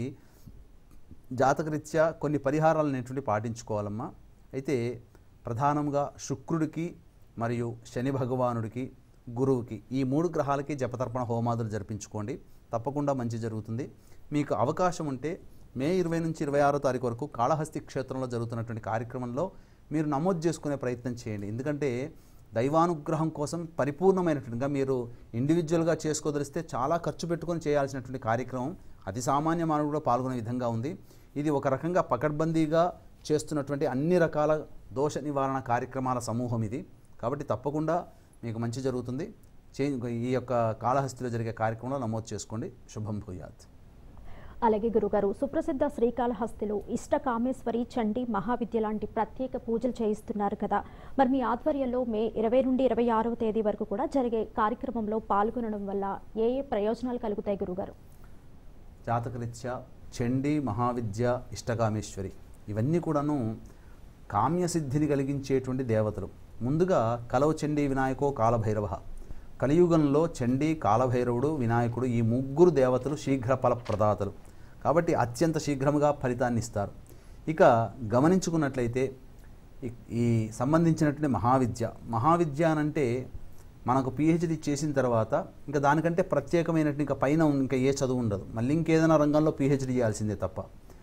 జాతకరీత్యా కొన్ని పరిహారాలు అనేటువంటి పాటించుకోవాలమ్మా అయితే ప్రధానంగా శుక్రుడికి మరియు శని భగవానుడికి గురువుకి ఈ మూడు గ్రహాలకి జపతర్పణ హోమాదులు జరిపించుకోండి తప్పకుండా మంచి జరుగుతుంది మీకు అవకాశం ఉంటే మే ఇరవై నుంచి ఇరవై ఆరో తారీఖు వరకు కాళహస్తి క్షేత్రంలో జరుగుతున్నటువంటి కార్యక్రమంలో మీరు నమోదు చేసుకునే ప్రయత్నం చేయండి ఎందుకంటే దైవానుగ్రహం కోసం పరిపూర్ణమైనటువంటిగా మీరు ఇండివిజువల్గా చేసుకోదలిస్తే చాలా ఖర్చు పెట్టుకొని చేయాల్సినటువంటి కార్యక్రమం అతి సామాన్య మానవుడు కూడా పాల్గొనే విధంగా ఉంది ఇది ఒక రకంగా పకడ్బందీగా చేస్తున్నటువంటి అన్ని రకాల దోష నివారణ కార్యక్రమాల సమూహం ఇది కాబట్టి తప్పకుండా మీకు మంచి జరుగుతుంది చే ఈ యొక్క కాళహస్తిలో జరిగే కార్యక్రమంలో నమోదు చేసుకోండి శుభం భూయాత్ అలాగే గురుగారు సుప్రసిద్ధ శ్రీకాళహస్తిలో ఇష్ట కామేశ్వరి చండీ మహావిద్య లాంటి ప్రత్యేక పూజలు చేయిస్తున్నారు కదా మరి మీ ఆధ్వర్యంలో మే ఇరవై నుండి ఇరవై ఆరవ తేదీ వరకు కూడా జరిగే కార్యక్రమంలో పాల్గొనడం వల్ల ఏ ఏ ప్రయోజనాలు కలుగుతాయి గురుగారు జాతకరీత్యా చండీ మహావిద్య ఇష్టకామేశ్వరి ఇవన్నీ కూడాను కామ్యసిద్ధిని కలిగించేటువంటి దేవతలు ముందుగా కలవ చండీ వినాయకో కాలభైరవ కలియుగంలో చండీ కాలభైరవుడు వినాయకుడు ఈ ముగ్గురు దేవతలు శీఘ్ర ఫలప్రదాతలు కాబట్టి అత్యంత శీఘ్రముగా ఫలితాన్ని ఇస్తారు ఇక గమనించుకున్నట్లయితే ఈ- ఈ సంబంధించినటువంటి మహావిద్య మహావిద్య అనంటే మనకు పిహెచ్డి చేసిన తర్వాత ఇంకా దానికంటే ప్రత్యేకమైనటువంటి ఇంకా పైన ఇంకా ఏ చదువు ఉండదు మళ్ళీ ఇంకేదైనా రంగంలో పిహెచ్డి చేయాల్సిందే తప్ప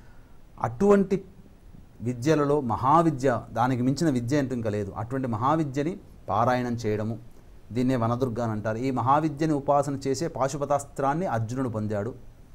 అటువంటి విద్యలలో మహావిద్య దానికి మించిన విద్య అంటూ ఇంకా లేదు అటువంటి మహావిద్యని పారాయణం చేయడము దీన్నే వనదుర్గ అని అంటారు ఈ మహావిద్యని ఉపాసన చేసే పాశుపతాస్త్రాన్ని అర్జునుడు పొందాడు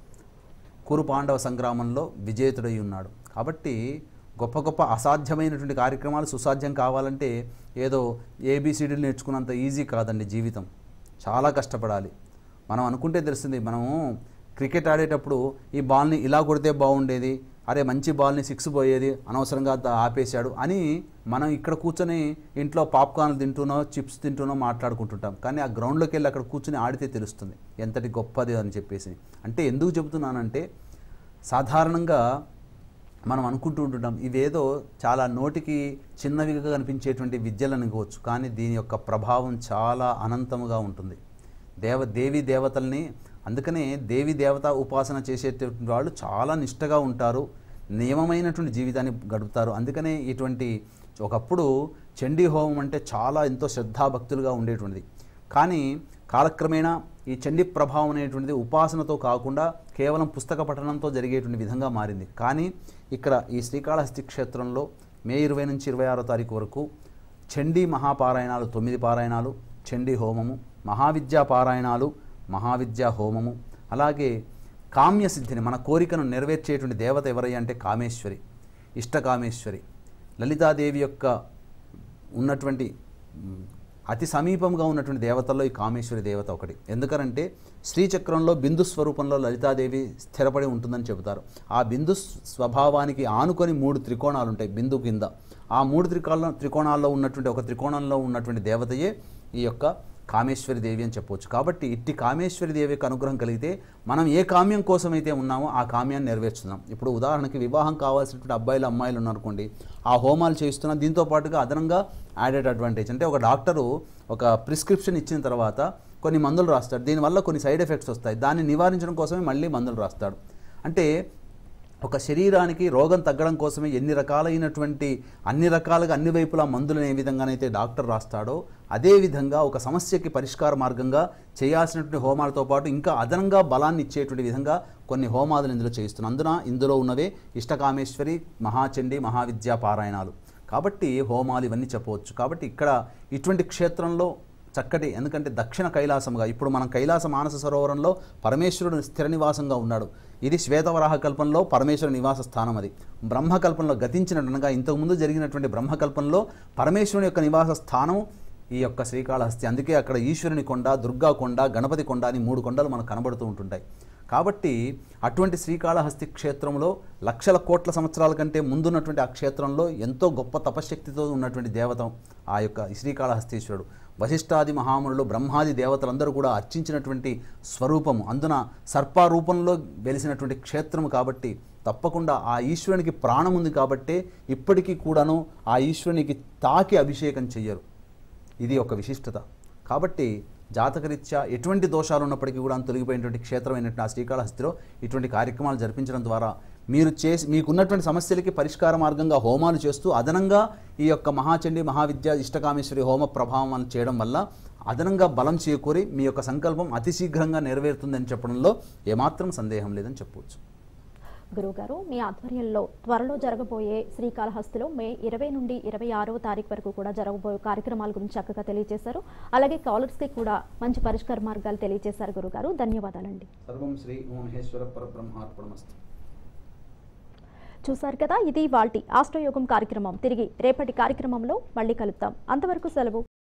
కురు పాండవ సంగ్రామంలో విజేతుడై ఉన్నాడు కాబట్టి గొప్ప గొప్ప అసాధ్యమైనటువంటి కార్యక్రమాలు సుసాధ్యం కావాలంటే ఏదో ఏబిసిడీలు నేర్చుకున్నంత ఈజీ కాదండి జీవితం చాలా కష్టపడాలి మనం అనుకుంటే తెలుస్తుంది మనము క్రికెట్ ఆడేటప్పుడు ఈ బాల్ని ఇలా కొడితే బాగుండేది అరే మంచి బాల్ని సిక్స్ పోయేది అనవసరంగా దా- ఆపేశాడు అని మనం ఇక్కడ కూర్చొని ఇంట్లో పాప్కార్న్ తింటూనో చిప్స్ తింటూనో మాట్లాడుకుంటుంటాం కానీ ఆ గ్రౌండ్లోకి వెళ్ళి అక్కడ కూర్చొని ఆడితే తెలుస్తుంది ఎంతటి గొప్పది అని చెప్పేసి అంటే ఎందుకు చెబుతున్నానంటే సాధారణంగా మనం అనుకుంటూ ఉంటుంటాం ఇవేదో చాలా నోటికి చిన్నవిగా కనిపించేటువంటి విద్యలు అనుకోవచ్చు కానీ దీని యొక్క ప్రభావం చాలా అనంతముగా ఉంటుంది దేవ దేవి దేవతల్ని అందుకనే దేవి దేవత ఉపాసన చేసేటువంటి వాళ్ళు చాలా నిష్టగా ఉంటారు నియమమైనటువంటి జీవితాన్ని గడుపుతారు అందుకనే ఇటువంటి ఒకప్పుడు చండీ హోమం అంటే చాలా ఎంతో శ్రద్ధాభక్తులుగా ఉండేటువంటిది కానీ కాలక్రమేణా ఈ చండీ ప్రభావం అనేటువంటిది ఉపాసనతో కాకుండా కేవలం పుస్తక పఠనంతో జరిగేటువంటి విధంగా మారింది కానీ ఇక్కడ ఈ శ్రీకాళహస్తి క్షేత్రంలో మే ఇరవై నుంచి ఇరవై ఆరో తారీఖు వరకు చండీ మహాపారాయణాలు తొమ్మిది పారాయణాలు చండీ హోమము మహావిద్యా పారాయణాలు మహావిద్యా హోమము అలాగే కామ్యసిద్ధిని మన కోరికను నెరవేర్చేటువంటి దేవత ఎవరయ్యా అంటే కామేశ్వరి ఇష్టకామేశ్వరి లలితాదేవి యొక్క ఉన్నటువంటి మ్, అతి సమీపంగా ఉన్నటువంటి దేవతల్లో ఈ కామేశ్వరి దేవత ఒకటి ఎందుకనంటే శ్రీచక్రంలో బిందు స్వరూపంలో లలితాదేవి స్థిరపడి ఉంటుందని చెబుతారు ఆ బిందు స్వ- స్వభావానికి ఆనుకొని మూడు త్రికోణాలు ఉంటాయి బిందు కింద ఆ మూడు త్రికోణ త్రికోణాల్లో ఉన్నటువంటి ఒక త్రికోణంలో ఉన్నటువంటి దేవతయే ఈ యొక్క కామేశ్వరి దేవి అని చెప్పవచ్చు కాబట్టి ఇట్టి కామేశ్వరి దేవి యొక్క అనుగ్రహం కలిగితే మనం ఏ కామ్యం కోసం అయితే ఉన్నామో ఆ కామ్యాన్ని నెరవేర్చుతున్నాం ఇప్పుడు ఉదాహరణకి వివాహం కావాల్సినటువంటి అబ్బాయిలు అమ్మాయిలు ఉన్నారనుకోండి ఆ హోమాలు చేయిస్తున్నాం దీంతో పాటుగా అదనంగా యాడెడ్ అడ్వాంటేజ్ అంటే ఒక డాక్టరు ఒక ప్రిస్క్రిప్షన్ ఇచ్చిన తర్వాత కొన్ని మందులు రాస్తాడు దీనివల్ల కొన్ని సైడ్ ఎఫెక్ట్స్ వస్తాయి దాన్ని నివారించడం కోసమే మళ్ళీ మందులు రాస్తాడు అంటే ఒక శరీరానికి రోగం తగ్గడం కోసమే ఎన్ని రకాలైనటువంటి అన్ని రకాలుగా అన్ని వైపులా మందులను ఏ విధంగానైతే డాక్టర్ రాస్తాడో అదే విధంగా ఒక సమస్యకి పరిష్కార మార్గంగా చేయాల్సినటువంటి హోమాలతో పాటు ఇంకా అదనంగా బలాన్ని ఇచ్చేటువంటి విధంగా కొన్ని హోమాదులు ఇందులో చేయిస్తున్నాం అందున ఇందులో ఉన్నవే ఇష్టకామేశ్వరి మహాచండి మహావిద్యా పారాయణాలు కాబట్టి హోమాలు ఇవన్నీ చెప్పవచ్చు కాబట్టి ఇక్కడ ఇటువంటి క్షేత్రంలో చక్కటి ఎందుకంటే దక్షిణ కైలాసంగా ఇప్పుడు మనం కైలాస మానస సరోవరంలో పరమేశ్వరుడు స్థిర నివాసంగా ఉన్నాడు ఇది శ్వేతవరాహ కల్పంలో పరమేశ్వర నివాస స్థానం అది బ్రహ్మకల్పంలో గతించినట్టుగా ఇంతకుముందు జరిగినటువంటి బ్రహ్మకల్పంలో పరమేశ్వరుని యొక్క నివాస స్థానం ఈ యొక్క శ్రీకాళహస్తి అందుకే అక్కడ ఈశ్వరుని కొండ దుర్గా కొండ గణపతి కొండ అని మూడు కొండలు మనకు కనబడుతూ ఉంటుంటాయి కాబట్టి అటువంటి శ్రీకాళహస్తి క్షేత్రంలో లక్షల కోట్ల సంవత్సరాల కంటే ముందున్నటువంటి ఆ క్షేత్రంలో ఎంతో గొప్ప తపశ్శక్తితో ఉన్నటువంటి దేవత ఆ యొక్క శ్రీకాళహస్తీశ్వరుడు వశిష్ఠాది మహామునులు బ్రహ్మాది దేవతలందరూ కూడా అర్చించినటువంటి స్వరూపము అందున సర్పారూపంలో వెలిసినటువంటి క్షేత్రము కాబట్టి తప్పకుండా ఆ ఈశ్వరునికి ప్రాణం ఉంది కాబట్టే ఇప్పటికీ కూడాను ఆ ఈశ్వరునికి తాకి అభిషేకం చెయ్యరు ఇది ఒక విశిష్టత కాబట్టి జాతకరీత్యా ఎటువంటి దోషాలు ఉన్నప్పటికీ కూడా తొలగిపోయినటువంటి క్షేత్రమైనటువంటి ఆ శ్రీకాళహస్తిలో ఇటువంటి కార్యక్రమాలు జరిపించడం ద్వారా మీరు చేసి మీకున్నటువంటి సమస్యలకి పరిష్కార మార్గంగా హోమాలు చేస్తూ అదనంగా ఈ యొక్క మహాచండి మహావిద్య ఇష్టకామేశ్వరి హోమ ప్రభావం అని చేయడం వల్ల అదనంగా బలం చేకూరి మీ యొక్క సంకల్పం అతి శీఘ్రంగా నెరవేరుతుందని చెప్పడంలో ఏమాత్రం సందేహం లేదని చెప్పవచ్చు గురువుగారు మీ ఆధ్వర్యంలో త్వరలో జరగబోయే శ్రీకాళహస్తిలో మే ఇరవై నుండి ఇరవై ఆరవ తారీఖు వరకు కూడా జరగబోయే కార్యక్రమాల గురించి చక్కగా తెలియజేశారు అలాగే కాలర్స్కి కూడా మంచి పరిష్కార మార్గాలు తెలియజేశారు గురుగారు ధన్యవాదాలండి సర్వం శ్రీ ఉమహేశ్వర పరబ్రహ్మార్పణమస్తు చూశారు కదా ఇది వాల్టి ఆస్ట్రోయోగం కార్యక్రమం తిరిగి రేపటి కార్యక్రమంలో మళ్ళీ కలుద్దాం అంతవరకు సెలవు